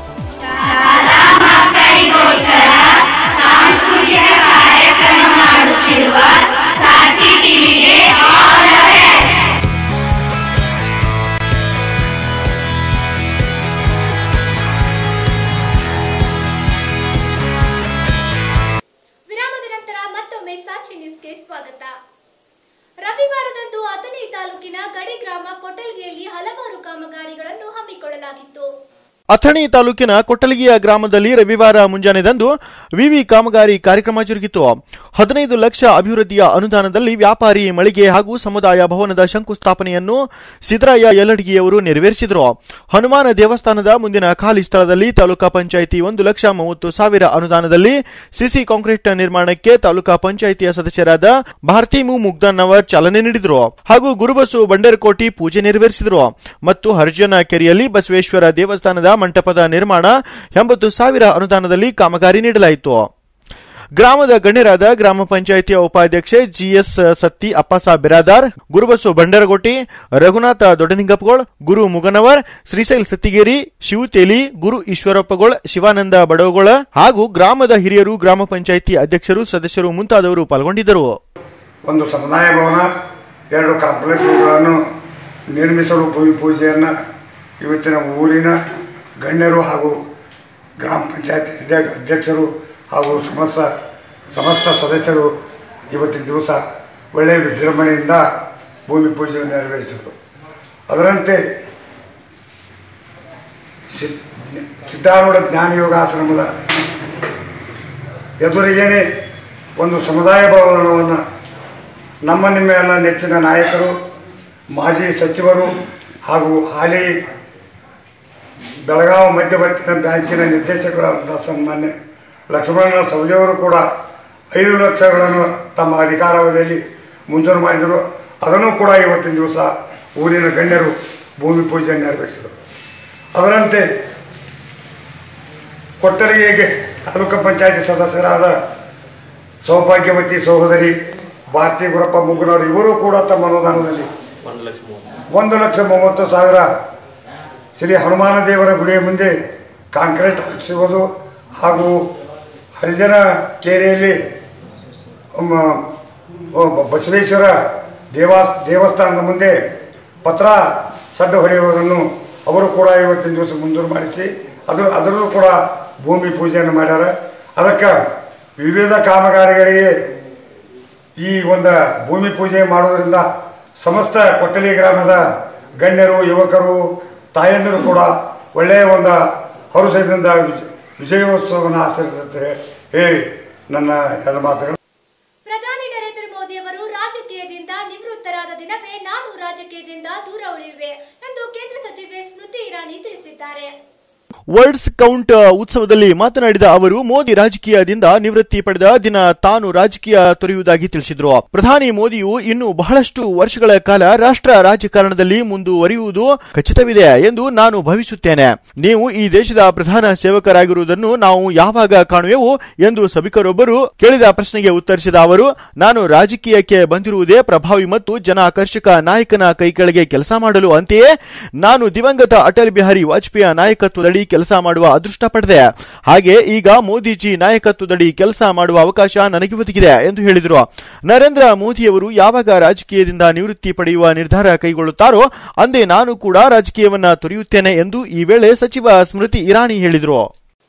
ವಿರಾಮದ ನಂತರ ಮತ್ತೊಮ್ಮೆ ಸಾಕ್ಷಿ ನ್ಯೂಸ್ಗೆ ಸ್ವಾಗತ ರವಿವಾರದಂದು ಅಥಣಿ ತಾಲೂಕಿನ ಗಡಿ ಗ್ರಾಮ ಕೊಟಲ್ಗಿಯಲ್ಲಿ ಹಲವಾರು ಕಾಮಗಾರಿಗಳನ್ನು ಹಮ್ಮಿಕೊಳ್ಳಲಾಗಿತ್ತು ಅಥಣಿ ತಾಲೂಕಿನ ಕೊಟ್ಟಲಿಗೆಯ ಗ್ರಾಮದಲ್ಲಿ ರವಿವಾರ ಮುಂಜಾನೆದಂದು ವಿವಿ ಕಾಮಗಾರಿ ಕಾರ್ಯಕ್ರಮ ಜರುಗಿತು ಹದಿನೈದು ಲಕ್ಷ ಅಭಿವೃದ್ಧಿಯ ಅನುದಾನದಲ್ಲಿ ವ್ಯಾಪಾರಿ ಮಳಿಗೆ ಹಾಗೂ ಸಮುದಾಯ ಭವನದ ಶಂಕುಸ್ಥಾಪನೆಯನ್ನು ಸಿದ್ದರಾಯ ಯಲ್ಲಡಿಗಿಯವರು ನೆರವೇರಿಸಿದರು ಹನುಮಾನ ದೇವಸ್ಥಾನದ ಮುಂದಿನ ಖಾಲಿ ಸ್ಥಳದಲ್ಲಿ ತಾಲೂಕಾ ಪಂಚಾಯಿತಿ ಒಂದು ಲಕ್ಷ ಮೂವತ್ತು ಸಾವಿರ ಅನುದಾನದಲ್ಲಿ ಸಿಸಿ ಕಾಂಕ್ರೀಟ್ ನಿರ್ಮಾಣಕ್ಕೆ ತಾಲೂಕಾ ಪಂಚಾಯಿತಿಯ ಸದಸ್ಯರಾದ ಭಾರತಿ ಮು ಮುಗ್ದನ್ನವರ್ ಚಾಲನೆ ನೀಡಿದರು ಹಾಗೂ ಗುರುಬಸು ಬಂಡೇರಕೋಟಿ ಪೂಜೆ ನೆರವೇರಿಸಿದರು ಮತ್ತು ಹರ್ಜನ ಕೆರೆಯಲ್ಲಿ ಬಸವೇಶ್ವರ ದೇವಸ್ಥಾನದ ಮಂಟಪದ ನಿರ್ಮಾಣ ಎಂಬತ್ತು ಸಾವಿರ ಅನುದಾನದಲ್ಲಿ ಕಾಮಗಾರಿ ನೀಡಲಾಯಿತು ಗ್ರಾಮದ ಗಣ್ಯರಾದ ಗ್ರಾಮ ಪಂಚಾಯಿತಿಯ ಉಪಾಧ್ಯಕ್ಷೆ ಜಿಎಸ್ ಸತ್ತಿ ಅಪ್ಪಸ ಬಿರಾದಾರ್ ಗುರುಬಸು ಬಂಡರಗೋಟಿ ರಘುನಾಥ ದೊಡ್ಡನಿಂಗಪ್ಪಗೋಳ್ ಗುರು ಮುಗನವರ್ ಶ್ರೀಶೈಲ್ ಸತ್ತಿಗೇರಿ ಶಿವತೇಲಿ ಗುರು ಈಶ್ವರಪ್ಪಗೋಳ್ ಶಿವಾನಂದ ಬಡವಗೋಳ ಹಾಗೂ ಗ್ರಾಮದ ಹಿರಿಯರು ಗ್ರಾಮ ಪಂಚಾಯಿತಿ ಅಧ್ಯಕ್ಷರು ಸದಸ್ಯರು ಮುಂತಾದವರು ಪಾಲ್ಗೊಂಡಿದ್ದರು ಒಂದು ಸಮುದಾಯ ಭವನ ಎರಡು ಕಾಂಪ್ಲೆಕ್ಸ್ಗಳನ್ನು ನಿರ್ಮಿಸಲು ಭೂಮಿ ಪೂಜೆಯನ್ನು ಇವತ್ತಿನ ಊರಿನ ಗಣ್ಯರು ಹಾಗೂ ಗ್ರಾಮ ಪಂಚಾಯತ್ ಅಧ್ಯಕ್ಷರು ಹಾಗೂ ಸಮಸ್ತ ಸಮಸ್ತ ಸದಸ್ಯರು ಇವತ್ತಿನ ದಿವಸ ಒಳ್ಳೆಯ ವಿಜೃಂಭಣೆಯಿಂದ ಭೂಮಿ ಪೂಜೆಯನ್ನು ನೆರವೇರಿಸಿದರು ಅದರಂತೆ ಸಿದ್- ಸಿದ್ಧಾರೂಢ ಜ್ಞಾನ ಯೋಗಾಶ್ರಮದ ಎದುರಿಗೇನೆ ಒಂದು ಸಮುದಾಯ ಭವನವನ್ನು ನಮ್ಮ ನಿಮ್ಮ ಎಲ್ಲ ನೆಚ್ಚಿನ ನಾಯಕರು ಮಾಜಿ ಸಚಿವರು ಹಾಗೂ ಹಾಲಿ ಬೆಳಗಾವಿ ಮಧ್ಯವರ್ತಿನ ಬ್ಯಾಂಕಿನ ನಿರ್ದೇಶಕರಾದಂಥ ಸನ್ಮಾನ್ಯ ಲಕ್ಷ್ಮಣ ಸವದಿಯವರು ಕೂಡ ಐದು ಲಕ್ಷಗಳನ್ನು ತಮ್ಮ ಅಧಿಕಾರಾವಧಿಯಲ್ಲಿ ಮಂಜೂರು ಮಾಡಿದರು ಅದನ್ನು ಕೂಡ ಇವತ್ತಿನ ದಿವಸ ಊರಿನ ಗಣ್ಯರು ಭೂಮಿ ಪೂಜೆ ನೆರವೇರಿಸಿದರು ಅದರಂತೆ ಕೊಟ್ಟಲಿಗೆಗೆ ತಾಲೂಕು ಪಂಚಾಯತಿ ಸದಸ್ಯರಾದ ಸೌಭಾಗ್ಯವತಿ ಸಹೋದರಿ ಭಾರತಿ ಗುರಪ್ಪ ಮುಗ್ಗನವರು ಇವರು ಕೂಡ ತಮ್ಮ ಅನುದಾನದಲ್ಲಿ ಒಂದು ಲಕ್ಷ ಮೂವತ್ತು ಸಾವಿರ ಶ್ರೀ ಹನುಮಾನ ದೇವರ ಗುಡಿಯ ಮುಂದೆ ಕಾಂಕ್ರೀಟ್ ಹಾಕಿಸುವುದು ಹಾಗೂ ಹರಿಜನ ಕೇರಿಯಲ್ಲಿ ಮ- ಒಬ್ಬ ಬಸವೇಶ್ವರ ದೇವಾಸ್ ದೇವಸ್ಥಾನದ ಮುಂದೆ ಪತ್ರ ಸಡ್ಡು ಹೊಡೆಯುವುದನ್ನು ಅವರು ಕೂಡ ಇವತ್ತಿನ ದಿವಸ ಮಂಜೂರು ಮಾಡಿಸಿ ಅದು ಅದರಲ್ಲೂ ಕೂಡ ಭೂಮಿ ಪೂಜೆಯನ್ನು ಮಾಡ್ಯಾರ ಅದಕ್ಕೆ ವಿವಿಧ ಕಾಮಗಾರಿಗಳಿಗೆ ಈ ಒಂದು ಭೂಮಿ ಪೂಜೆ ಮಾಡುವುದರಿಂದ ಸಮಸ್ತ ಕೊಟ್ಟಲಿ ಗ್ರಾಮದ ಗಣ್ಯರು ಯುವಕರು ತಾಯಂದಿರು ಕೂಡ ಒಳ್ಳೆಯ ಒಂದು ಹರುಷದಿಂದ ವಿಜ ವಿಜಯೋತ್ಸವವನ್ನು ಆಚರಿಸುತ್ತೆ ಹೇಳಿ ನನ್ನ ಎಲ್ಲ ಮಾತುಗಳು ಪ್ರಧಾನಿ ನರೇಂದ್ರ ಮೋದಿ ಅವರು ರಾಜಕೀಯದಿಂದ ನಿವೃತ್ತರಾದ ದಿನವೇ ನಾನು ರಾಜಕೀಯದಿಂದ ದೂರ ಉಳಿಯುವೆ ಎಂದು ಕೇಂದ್ರ ಸಚಿವೆ ಸ್ಮೃತಿ ಇರಾನಿ ತಿಳಿಸಿದ್ದಾರೆ ವರ್ಲ್ಡ್ಸ್ ಕೌಂಟ್ ಉತ್ಸವದಲ್ಲಿ ಮಾತನಾಡಿದ ಅವರು ಮೋದಿ ರಾಜಕೀಯದಿಂದ ನಿವೃತ್ತಿ ಪಡೆದ ದಿನ ತಾನು ರಾಜಕೀಯ ತೊರೆಯುವುದಾಗಿ ತಿಳಿಸಿದರು ಪ್ರಧಾನಿ ಮೋದಿಯು ಇನ್ನು ಬಹಳಷ್ಟು ವರ್ಷಗಳ ಕಾಲ ರಾಷ್ಟ್ರ ರಾಜಕಾರಣದಲ್ಲಿ ಮುಂದುವರಿಯುವುದು ಖಚಿತವಿದೆ ಎಂದು ನಾನು ಭಾವಿಸುತ್ತೇನೆ ನೀವು ಈ ದೇಶದ ಪ್ರಧಾನ ಸೇವಕರಾಗಿರುವುದನ್ನು ನಾವು ಯಾವಾಗ ಕಾಣುವೆವು ಎಂದು ಸಭಿಕರೊಬ್ಬರು ಕೇಳಿದ ಪ್ರಶ್ನೆಗೆ ಉತ್ತರಿಸಿದ ಅವರು ನಾನು ರಾಜಕೀಯಕ್ಕೆ ಬಂದಿರುವುದೇ ಪ್ರಭಾವಿ ಮತ್ತು ಜನ ಆಕರ್ಷಕ ನಾಯಕನ ಕೈ ಕೆಳಗೆ ಕೆಲಸ ಮಾಡಲು ಅಂತೆಯೇ ನಾನು ದಿವಂಗತ ಅಟಲ್ ಬಿಹಾರಿ ವಾಜಪೇಯಿ ನಾಯಕತ್ವದಡಿ ಕೆಲಸ ಮಾಡುವ ಅದೃಷ್ಟ ಪಡೆದೆ ಹಾಗೆ ಈಗ ಮೋದಿಜಿ ನಾಯಕತ್ವದಡಿ ಕೆಲಸ ಮಾಡುವ ಅವಕಾಶ ನನಗೆ ಒದಗಿದೆ ಎಂದು ಹೇಳಿದರು ನರೇಂದ್ರ ಮೋದಿಯವರು ಯಾವಾಗ ರಾಜಕೀಯದಿಂದ ನಿವೃತ್ತಿ ಪಡೆಯುವ ನಿರ್ಧಾರ ಕೈಗೊಳ್ಳುತ್ತಾರೋ ಅಂದೇ ನಾನು ಕೂಡ ರಾಜಕೀಯವನ್ನ ತೊರೆಯುತ್ತೇನೆ ಎಂದು ಈ ವೇಳೆ ಸಚಿವ ಸ್ಮೃತಿ ಇರಾನಿ ಹೇಳಿದರು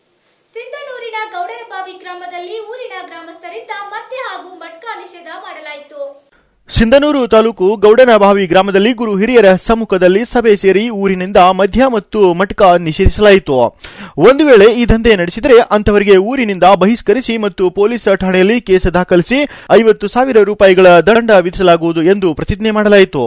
ಸಿಂಧನೂರಿನ ಗೌಡನಬಾವಿ ಗ್ರಾಮದಲ್ಲಿ ಊರಿನ ಗ್ರಾಮಸ್ಥರಿಂದ ಮದ್ಯ ಹಾಗೂ ಮಟ್ಕಾ ನಿಷೇಧ ಮಾಡಲಾಯಿತು ಸಿಂಧನೂರು ತಾಲೂಕು ಗೌಡನಬಾವಿ ಗ್ರಾಮದಲ್ಲಿ ಗುರು ಹಿರಿಯರ ಸಮ್ಮುಖದಲ್ಲಿ ಸಭೆ ಸೇರಿ ಊರಿನಿಂದ ಮದ್ಯ ಮತ್ತು ಮಟ್ಕ ನಿಷೇಧಿಸಲಾಯಿತು ಒಂದು ವೇಳೆ ಈ ದಂಧೆ ನಡೆಸಿದರೆ ಅಂತವರಿಗೆ ಊರಿನಿಂದ ಬಹಿಷ್ಕರಿಸಿ ಮತ್ತು ಪೊಲೀಸ್ ಠಾಣೆಯಲ್ಲಿ ಕೇಸ್ ದಾಖಲಿಸಿ ಐವತ್ತು ಸಾವಿರ ರೂಪಾಯಿಗಳ ದಂಡ ವಿಧಿಸಲಾಗುವುದು ಎಂದು ಪ್ರತಿಜ್ಞೆ ಮಾಡಲಾಯಿತು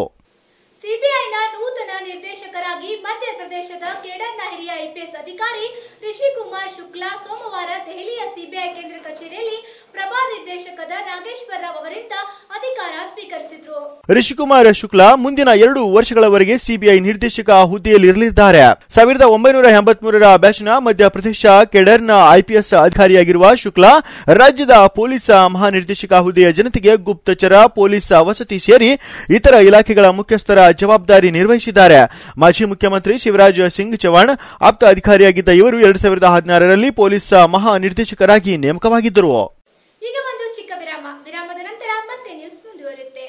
ಸಿಬಿಐನ ನೂತನ ನಿರ್ದೇಶಕರಾಗಿ ಮಧ್ಯಪ್ರದೇಶದ ಕೇಡರ್ನ ಹಿರಿಯ ಐಪಿಎಸ್ ಅಧಿಕಾರಿ ರಿಷಿಕುಮಾರ್ ಶುಕ್ಲಾ ಸೋಮವಾರ ದೆಹಲಿಯ ಸಿಬಿಐ ಕೇಂದ್ರ ಕಚೇರಿಯಲ್ಲಿ ಪ್ರಭಾ ನಿರ್ದೇಶಕದ ನಾಗೇಶ್ವರ ರಾವ್ ಅವರಿಂದ ಅಧಿಕಾರ ಸ್ವೀಕರಿಸಿದ್ರು ರಿಷಿಕುಮಾರ್ ಶುಕ್ಲಾ ಮುಂದಿನ ಎರಡು ವರ್ಷಗಳವರೆಗೆ ಸಿಬಿಐ ನಿರ್ದೇಶಕ ಹುದ್ದೆಯಲ್ಲಿ ಇರಲಿದ್ದಾರೆ ಸಾವಿರದ ಒಂಬೈನೂರ ಎಂಬತ್ಮೂರರ ಬ್ಯಾಚ್ನ ಮಧ್ಯಪ್ರದೇಶ ಕೆಡರ್ನ ಐಪಿಎಸ್ ಅಧಿಕಾರಿಯಾಗಿರುವ ಶುಕ್ಲಾ ರಾಜ್ಯದ ಪೊಲೀಸ್ ಮಹಾನಿರ್ದೇಶಕ ಹುದ್ದೆಯ ಜನತೆಗೆ ಗುಪ್ತಚರ ಪೊಲೀಸ್ ವಸತಿ ಸೇರಿ ಇತರ ಇಲಾಖೆಗಳ ಮುಖ್ಯಸ್ಥರ ಜವಾಬ್ದಾರಿ ನಿರ್ವಹಿಸಿದ್ದಾರೆ ಮಾಜಿ ಮುಖ್ಯಮಂತ್ರಿ ಶಿವರಾಜ್ ಸಿಂಗ್ ಚೌಹಾಣ್ ಆಪ್ತ ಅಧಿಕಾರಿಯಾಗಿದ್ದ ಇವರು ಎರಡ್ ಸಾವಿರದ ಹದಿನಾರರಲ್ಲಿ ಪೊಲೀಸ್ ಮಹಾನಿರ್ದೇಶಕರಾಗಿ ನೇಮಕವಾಗಿದ್ದರು ಈಗ ಒಂದು ಚಿಕ್ಕ ವಿರಾಮ ವಿರಾಮದ ನಂತರ ಮತ್ತೆ ನ್ಯೂಸ್ ಮುಂದುವರುತ್ತೆ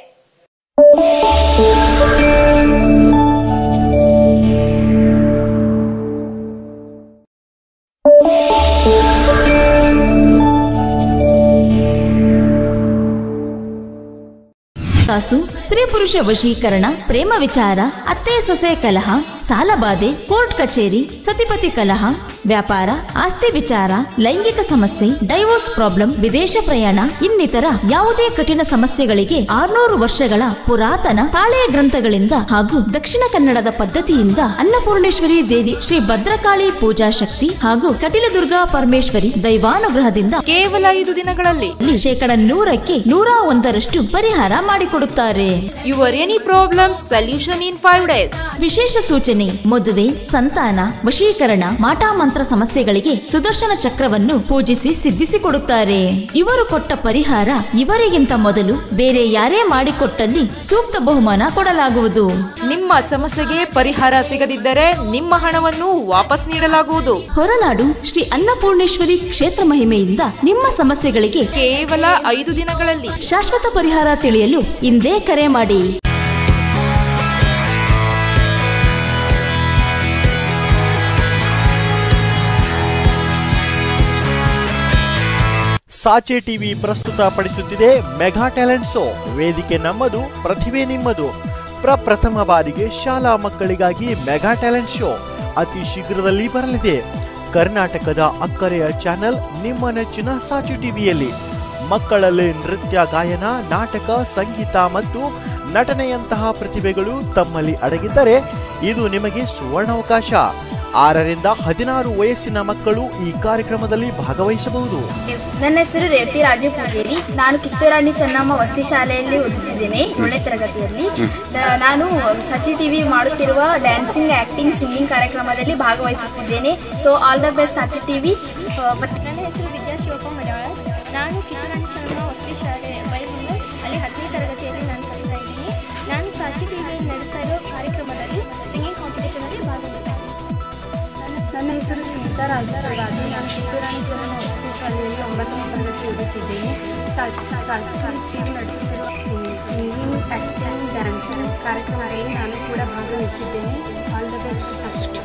ಕಾಸು ಸ್ತ್ರೀ ಪುರುಷ ವಶೀಕರಣ ಪ್ರೇಮ ವಿಚಾರ ಅತ್ತೆ ಸೊಸೆ ಕಲಹ ಸಾಲಬಾಧೆ ಕೋರ್ಟ್ ಕಚೇರಿ ಸತಿಪತಿ ಕಲಹ ವ್ಯಾಪಾರ ಆಸ್ತಿ ವಿಚಾರ ಲೈಂಗಿಕ ಸಮಸ್ಯೆ ಡೈವೋರ್ಸ್ ಪ್ರಾಬ್ಲಮ್ ವಿದೇಶ ಪ್ರಯಾಣ ಇನ್ನಿತರ ಯಾವುದೇ ಕಠಿಣ ಸಮಸ್ಯೆಗಳಿಗೆ ಆರ್ನೂರು ವರ್ಷಗಳ ಪುರಾತನ ತಾಳೆಯ ಗ್ರಂಥಗಳಿಂದ ಹಾಗೂ ದಕ್ಷಿಣ ಕನ್ನಡದ ಪದ್ಧತಿಯಿಂದ ಅನ್ನಪೂರ್ಣೇಶ್ವರಿ ದೇವಿ ಶ್ರೀ ಭದ್ರಕಾಳಿ ಪೂಜಾ ಶಕ್ತಿ ಹಾಗೂ ಕಟಿಲದುರ್ಗಾ ಪರಮೇಶ್ವರಿ ದೈವಾನುಗ್ರಹದಿಂದ ಕೇವಲ ಐದು ದಿನಗಳಲ್ಲಿ ಶೇಕಡ ನೂರಕ್ಕೆ ನೂರ ಒಂದರಷ್ಟು ಪರಿಹಾರ ಮಾಡಿಕೊಡುತ್ತಾರೆ your any problem solution in five days ವಿಶೇಷ ಸೂಚನೆ ಮದುವೆ ಸಂತಾನ ವಶೀಕರಣ ಮಾಟಾಮಂತ್ರ ಸಮಸ್ಯೆಗಳಿಗೆ ಸುದರ್ಶನ ಚಕ್ರವನ್ನು ಪೂಜಿಸಿ ಸಿದ್ಧಿಸಿಕೊಡುತ್ತಾರೆ ಇವರು ಕೊಟ್ಟ ಪರಿಹಾರ ಇವರಿಗಿಂತ ಮೊದಲು ಬೇರೆ ಯಾರೇ ಮಾಡಿಕೊಟ್ಟಲ್ಲಿ ಸೂಕ್ತ ಬಹುಮಾನ ಕೊಡಲಾಗುವುದು ನಿಮ್ಮ ಸಮಸ್ಯೆಗೆ ಪರಿಹಾರ ಸಿಗದಿದ್ದರೆ ನಿಮ್ಮ ಹಣವನ್ನು ವಾಪಸ್ ನೀಡಲಾಗುವುದು ಹೊರನಾಡು ಶ್ರೀ ಅನ್ನಪೂರ್ಣೇಶ್ವರಿ ಕ್ಷೇತ್ರ ಮಹಿಮೆಯಿಂದ ನಿಮ್ಮ ಸಮಸ್ಯೆಗಳಿಗೆ ಕೇವಲ ಐದು ದಿನಗಳಲ್ಲಿ ಶಾಶ್ವತ ಪರಿಹಾರ ತಿಳಿಯಲು ಇಂದೇ ಕರೆ ಮಾಡಿ ಸಾಚೆ ಟಿವಿ ಪ್ರಸ್ತುತ ಪಡಿಸುತ್ತಿದೆ ಮೆಗಾ ಟ್ಯಾಲೆಂಟ್ ಶೋ ವೇದಿಕೆ ನಮ್ಮದು ಪ್ರತಿಭೆ ನಿಮ್ಮದು ಪ್ರಪ್ರಥಮ ಬಾರಿಗೆ ಶಾಲಾ ಮಕ್ಕಳಿಗಾಗಿ ಮೆಗಾ ಟ್ಯಾಲೆಂಟ್ ಶೋ ಅತಿ ಶೀಘ್ರದಲ್ಲಿ ಬರಲಿದೆ ಕರ್ನಾಟಕದ ಅಕ್ಕರೆಯ ಚಾನೆಲ್ ನಿಮ್ಮ ನೆಚ್ಚಿನ ಸಾಚು ಟಿವಿಯಲ್ಲಿ ಮಕ್ಕಳಲ್ಲಿ ನೃತ್ಯ ಗಾಯನ ನಾಟಕ ಸಂಗೀತ ಮತ್ತು ನಟನೆಯಂತಹ ಪ್ರತಿಭೆಗಳು ತಮ್ಮಲ್ಲಿ ಅಡಗಿದ್ದರೆ ಇದು ನಿಮಗೆ ಸುವರ್ಣಾವಕಾಶ ಆರರಿಂದ ಹದಿನಾರು ವಯಸ್ಸಿನ ಮಕ್ಕಳು ಈ ಕಾರ್ಯಕ್ರಮದಲ್ಲಿ ಭಾಗವಹಿಸಬಹುದು ನನ್ನ ಹೆಸರು ರೇವತಿ ರಾಜು ಪೂಜೇರಿ ನಾನು ಕಿತ್ತೂರಾಣಿ ಚೆನ್ನಮ್ಮ ವಸತಿ ಶಾಲೆಯಲ್ಲಿ ಓದುತ್ತಿದ್ದೇನೆ ಏಳನೇ ತರಗತಿಯಲ್ಲಿ ನ- ನಾನು ಸಚಿ ಟಿವಿ ಮಾಡುತ್ತಿರುವ ಡ್ಯಾನ್ಸಿಂಗ್ ಆಕ್ಟಿಂಗ್ ಸಿಂಗಿಂಗ್ ಕಾರ್ಯಕ್ರಮದಲ್ಲಿ ಭಾಗವಹಿಸುತ್ತಿದ್ದೇನೆ so all the best Sachi TV ನನ್ನ ಹೆಸರು ವಿದ್ಯಾ ಶಿವಪ್ಪ ಮಲಯಾಳ ನಾನು ಕಿತ್ತೂರಾಣಿ ಚೆನ್ನಮ್ಮ ವಸತಿ ಶಾಲೆ ಬೈಮೂರು ಅಲ್ಲಿ ಹತ್ತನೇ ತರಗತಿಯಲ್ಲಿ ನಾನು ಕಲಿತಾ ಇದ್ದೀನಿ ನಾನು ಸಾಚಿ ಟಿವಿಯಲ್ಲಿ ನಡೆಸ್ತಾ ಇರೋ ಕಾರ್ಯಕ್ರಮದಲ್ಲಿ ಸಿಂಗಿಂಗ್ ಕಾಂಪಿಟೇಷನಲ್ಲಿ ಭಾಗವಹಿಸ್ತಾ ನನ್ನ ನನ್ನ ಹೆಸರು ಸುನೀತಾ ರಾಜೇಶ್ವರರಾಜು ನಾನು ಕಿತ್ತೂರಾಣಿ ಚೆನ್ನಮ್ಮ ವಸತಿ ಶಾಲೆಯಲ್ಲಿ ಒಂಬತ್ತನೇ ತರಗತಿ ಓದುತ್ತಿದ್ದೇನೆ ಟಿವಿ ನಡೆಸುತ್ತಿರುವ ಸಿಂಗಿಂಗ್ ಆ್ಯಕ್ಟಿಂಗ್ ಡ್ಯಾನ್ಸಿಂಗ್ ಕಾರ್ಯಕ್ರಮದಲ್ಲಿ ನಾನು ಕೂಡ ಭಾಗವಹಿಸಿದ್ದೇನೆ all the best first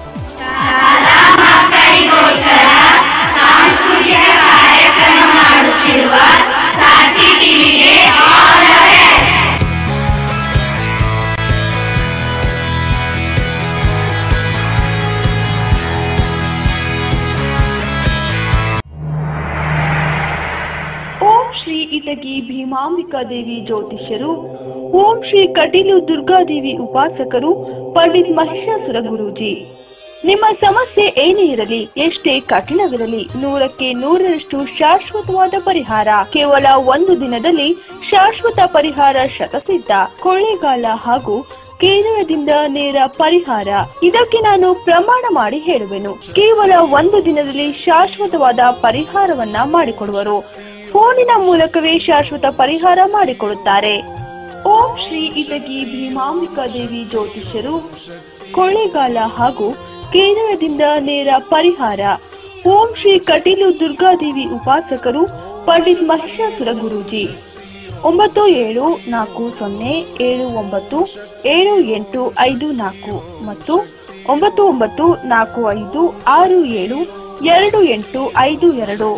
Om Shri Itagi Bhimambika Devi ಜ್ಯೋತಿಷ್ಯರು ಓಂ ಶ್ರೀ ಕಟೀಲು ದುರ್ಗಾದೇವಿ ಉಪಾಸಕರು ಪಂಡಿತ್ ಮಹಿಷಾಸುರ ಗುರೂಜಿ ನಿಮ್ಮ ಸಮಸ್ಯೆ ಏನೇ ಇರಲಿ ಎಷ್ಟೇ ಕಠಿಣವಿರಲಿ ನೂರಕ್ಕೆ ನೂರರಷ್ಟು ಶಾಶ್ವತವಾದ ಪರಿಹಾರ ಕೇವಲ ಒಂದು ದಿನದಲ್ಲಿ ಶಾಶ್ವತ ಪರಿಹಾರ ಶತಸಿದ್ಧ ಕೊಳ್ಳೇಗಾಲ ಹಾಗೂ ಕೇರಳದಿಂದ ನೇರ ಪರಿಹಾರ ಇದಕ್ಕೆ ನಾನು ಪ್ರಮಾಣ ಮಾಡಿ ಹೇಳುವೆನು ಕೇವಲ ಒಂದು ದಿನದಲ್ಲಿ ಶಾಶ್ವತವಾದ ಪರಿಹಾರವನ್ನ ಮಾಡಿಕೊಡುವರು ಫೋನಿನ ಮೂಲಕವೇ ಶಾಶ್ವತ ಪರಿಹಾರ ಮಾಡಿಕೊಡುತ್ತಾರೆ ಓಂ ಶ್ರೀ ಇಟಗಿ ಭೀಮಾಂಬಿಕಾ ದೇವಿ ಜ್ಯೋತಿಷ್ಯರು ಕೊಳ್ಳೇಗಾಲ ಹಾಗೂ ಕೇರಳದಿಂದ ನೇರ ಪರಿಹಾರ ಓಂ ಶ್ರೀ ಕಟೀಲು ದುರ್ಗಾದೇವಿ ಉಪಾಸಕರು ಪಂಡಿತ್ ಮಹಿಷಾಸುರ ಗುರೂಜಿ ಒಂಬತ್ತು ಏಳು ನಾಲ್ಕು ಸೊನ್ನೆ ಏಳು ಒಂಬತ್ತು ಏಳು ಎಂಟು ಐದು ನಾಲ್ಕು ಮತ್ತು ಒಂಬತ್ತು ಒಂಬತ್ತು ನಾಲ್ಕು ಐದು ಆರು ಏಳು ಎರಡು ಎಂಟು ಐದು ಎರಡು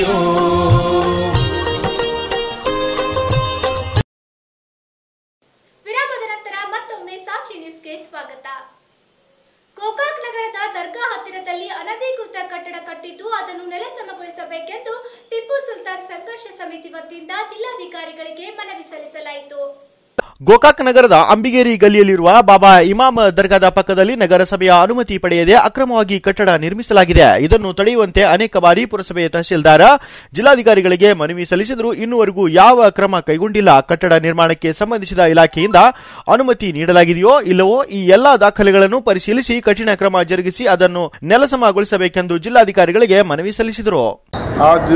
ವಿರಾಮದ ನಂತರ ಮತ್ತೊಮ್ಮೆ ಸಾಕ್ಷಿ ನ್ಯೂಸ್ಗೆ ಸ್ವಾಗತ ಗೋಕಾಕ್ ನಗರದ ದರ್ಗಾ ಹತ್ತಿರದಲ್ಲಿ ಅನಧಿಕೃತ ಕಟ್ಟಡ ಕಟ್ಟಿದ್ದು ಅದನ್ನು ನೆಲಸಮಗೊಳಿಸಬೇಕೆಂದು ಟಿಪ್ಪು ಸುಲ್ತಾನ್ ಸಂಘರ್ಷ ಸಮಿತಿ ವತಿಯಿಂದ ಜಿಲ್ಲಾಧಿಕಾರಿಗಳಿಗೆ ಮನವಿ ಸಲ್ಲಿಸಲಾಯಿತು ಗೋಕಾಕ್ ನಗರದ ಅಂಬಿಗೇರಿ ಗಲ್ಲಿಯಲ್ಲಿರುವ ಬಾಬಾ ಇಮಾಮ್ ದರ್ಗಾದ ಪಕ್ಕದಲ್ಲಿ ನಗರಸಭೆಯ ಅನುಮತಿ ಪಡೆಯದೆ ಅಕ್ರಮವಾಗಿ ಕಟ್ಟಡ ನಿರ್ಮಿಸಲಾಗಿದೆ ಇದನ್ನು ತಡೆಯುವಂತೆ ಅನೇಕ ಬಾರಿ ಪುರಸಭೆಯ ತಹಸೀಲ್ದಾರ ಜಿಲ್ಲಾಧಿಕಾರಿಗಳಿಗೆ ಮನವಿ ಸಲ್ಲಿಸಿದರೂ ಇನ್ನುವರೆಗೂ ಯಾವ ಕ್ರಮ ಕೈಗೊಂಡಿಲ್ಲ ಕಟ್ಟಡ ನಿರ್ಮಾಣಕ್ಕೆ ಸಂಬಂಧಿಸಿದ ಇಲಾಖೆಯಿಂದ ಅನುಮತಿ ನೀಡಲಾಗಿದೆಯೋ ಇಲ್ಲವೋ ಈ ಎಲ್ಲಾ ದಾಖಲೆಗಳನ್ನು ಪರಿಶೀಲಿಸಿ ಕಠಿಣ ಕ್ರಮ ಜರುಗಿಸಿ ಅದನ್ನು ನೆಲಸಮಗೊಳಿಸಬೇಕೆಂದು ಜಿಲ್ಲಾಧಿಕಾರಿಗಳಿಗೆ ಮನವಿ ಸಲ್ಲಿಸಿದರು आज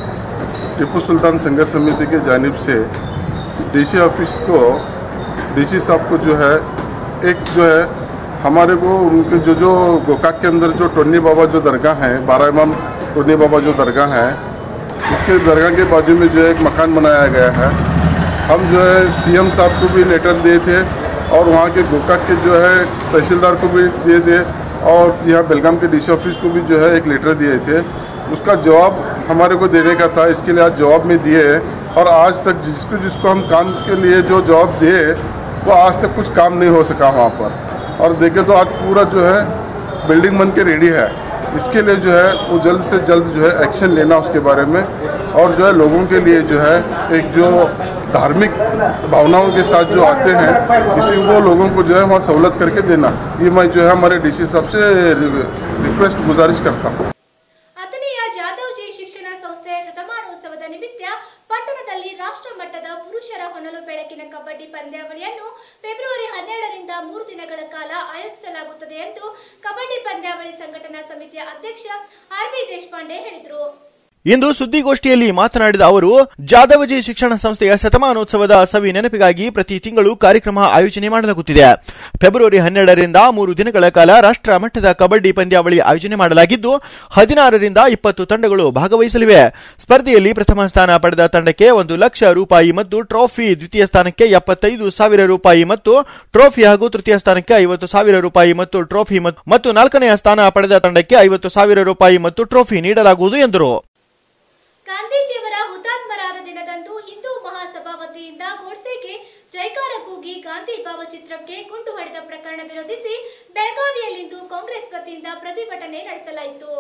टीपू सुल्तान संघर्ष समिति के जानिब से डीसी ऑफिस को डीसी साहब को जो है एक जो है हमारे को उनके जो जो गोकाक के अंदर जो टोनी बाबा जो दरगाह है बारह इमाम टोनी बाबा जो दरगाह है उसके दरगाह के बाजू में जो है एक मकान बनाया गया है हम जो है सीएम साहब को भी लेटर दिए थे और वहाँ के गोकाक के जो है तहसीलदार को भी दिए थे और यहाँ बेलगाम के डीसी ऑफिस को भी जो है एक लेटर दिए थे उसका जवाब हमारे को देने का था इसके लिए आज जवाब में दिए और आज तक जिसको जिसको हम काम के लिए जो जवाब दिए वो आज तक कुछ काम नहीं हो सका वहाँ पर और देखें तो आज पूरा जो है बिल्डिंग बन के रेडी है इसके लिए जो है वो जल्द से जल्द जो है एक्शन लेना उसके बारे में और जो है लोगों के लिए जो है एक जो धार्मिक भावनाओं के साथ जो आते हैं इसी वो लोगों को जो है वहाँ सहूलत करके देना ये मैं जो है हमारे डीसी साहब से रिक्वेस्ट गुजारिश करता हूँ ಅಥಣಿಯ ಜಾಧವ್ಜಿ ಶಿಕ್ಷಣ ಸಂಸ್ಥೆಯ ಶತಮಾನೋತ್ಸವದ ನಿಮಿತ್ತ ಪಟ್ಟಣದಲ್ಲಿ ರಾಷ್ಟ್ರ ಮಟ್ಟದ ಪುರುಷರ ಹೊನಲು ಬೆಳಕಿನ ಕಬಡ್ಡಿ ಪಂದ್ಯಾವಳಿಯನ್ನು ಫೆಬ್ರವರಿ ಹನ್ನೆರಡರಿಂದ ಮೂರು ದಿನಗಳ ಕಾಲ ಆಯೋಜಿಸಲಾಗುತ್ತದೆ ಎಂದು ಕಬಡ್ಡಿ ಪಂದ್ಯಾವಳಿ ಸಂಘಟನಾ ಸಮಿತಿಯ ಅಧ್ಯಕ್ಷ ಆರ್ ಬಿ ದೇಶಪಾಂಡೆ ಹೇಳಿದರು ಇಂದು ಸುದ್ದಿಗೋಷ್ಠಿಯಲ್ಲಿ ಮಾತನಾಡಿದ ಅವರು ಜಾದವಜಿ ಶಿಕ್ಷಣ ಸಂಸ್ಥೆಯ ಶತಮಾನೋತ್ಸವದ ಸವಿ ನೆನಪಿಗಾಗಿ ಪ್ರತಿ ತಿಂಗಳು ಕಾರ್ಯಕ್ರಮ ಆಯೋಜನೆ ಮಾಡಲಾಗುತ್ತಿದೆ ಫೆಬ್ರವರಿ ಹನ್ನೆರಡರಿಂದ ಮೂರು ದಿನಗಳ ಕಾಲ ರಾಷ್ಟ್ರ ಮಟ್ಟದ ಕಬಡ್ಡಿ ಪಂದ್ಯಾವಳಿ ಆಯೋಜನೆ ಮಾಡಲಾಗಿದ್ದು ಹದಿನಾರರಿಂದ ಇಪ್ಪತ್ತು ತಂಡಗಳು ಭಾಗವಹಿಸಲಿವೆ ಸ್ಪರ್ಧೆಯಲ್ಲಿ ಪ್ರಥಮ ಸ್ಥಾನ ಪಡೆದ ತಂಡಕ್ಕೆ ಒಂದು ಲಕ್ಷ ರೂಪಾಯಿ ಮತ್ತು ಟ್ರೋಫಿ ದ್ವಿತೀಯ ಸ್ಥಾನಕ್ಕೆ ಎಪ್ಪತ್ತೈದು ಸಾವಿರ ರೂಪಾಯಿ ಮತ್ತು ಟ್ರೋಫಿ ಹಾಗೂ ತೃತೀಯ ಸ್ಥಾನಕ್ಕೆ ಐವತ್ತು ಸಾವಿರ ರೂಪಾಯಿ ಮತ್ತು ಟ್ರೋಫಿ ಮತ್- ಮತ್ತು ನಾಲ್ಕನೆಯ ಸ್ಥಾನ ಪಡೆದ ತಂಡಕ್ಕೆ ಐವತ್ತು ಸಾವಿರ ರೂಪಾಯಿ ಮತ್ತು ಟ್ರೋಫಿ ನೀಡಲಾಗುವುದು ಎಂದರು ಗಾಂಧೀಜಿಯವರ ಹುತಾತ್ಮರಾದ ದಿನದಂದು ಹಿಂದೂ ಮಹಾಸಭಾ ವತಿಯಿಂದ ಗೋಡ್ಸೆಗೆ ಜೈಕಾರ ಕೂಗಿ ಗಾಂಧಿ ಭಾವಚಿತ್ರಕ್ಕೆ ಗುಂಡು ಹೊಡೆದ ಪ್ರಕರಣ ವಿರೋಧಿಸಿ ಬೆಳಗಾವಿಯಲ್ಲಿಂದು ಕಾಂಗ್ರೆಸ್ ವತಿಯಿಂದ ಪ್ರತಿಭಟನೆ ನಡೆಸಲಾಯಿತು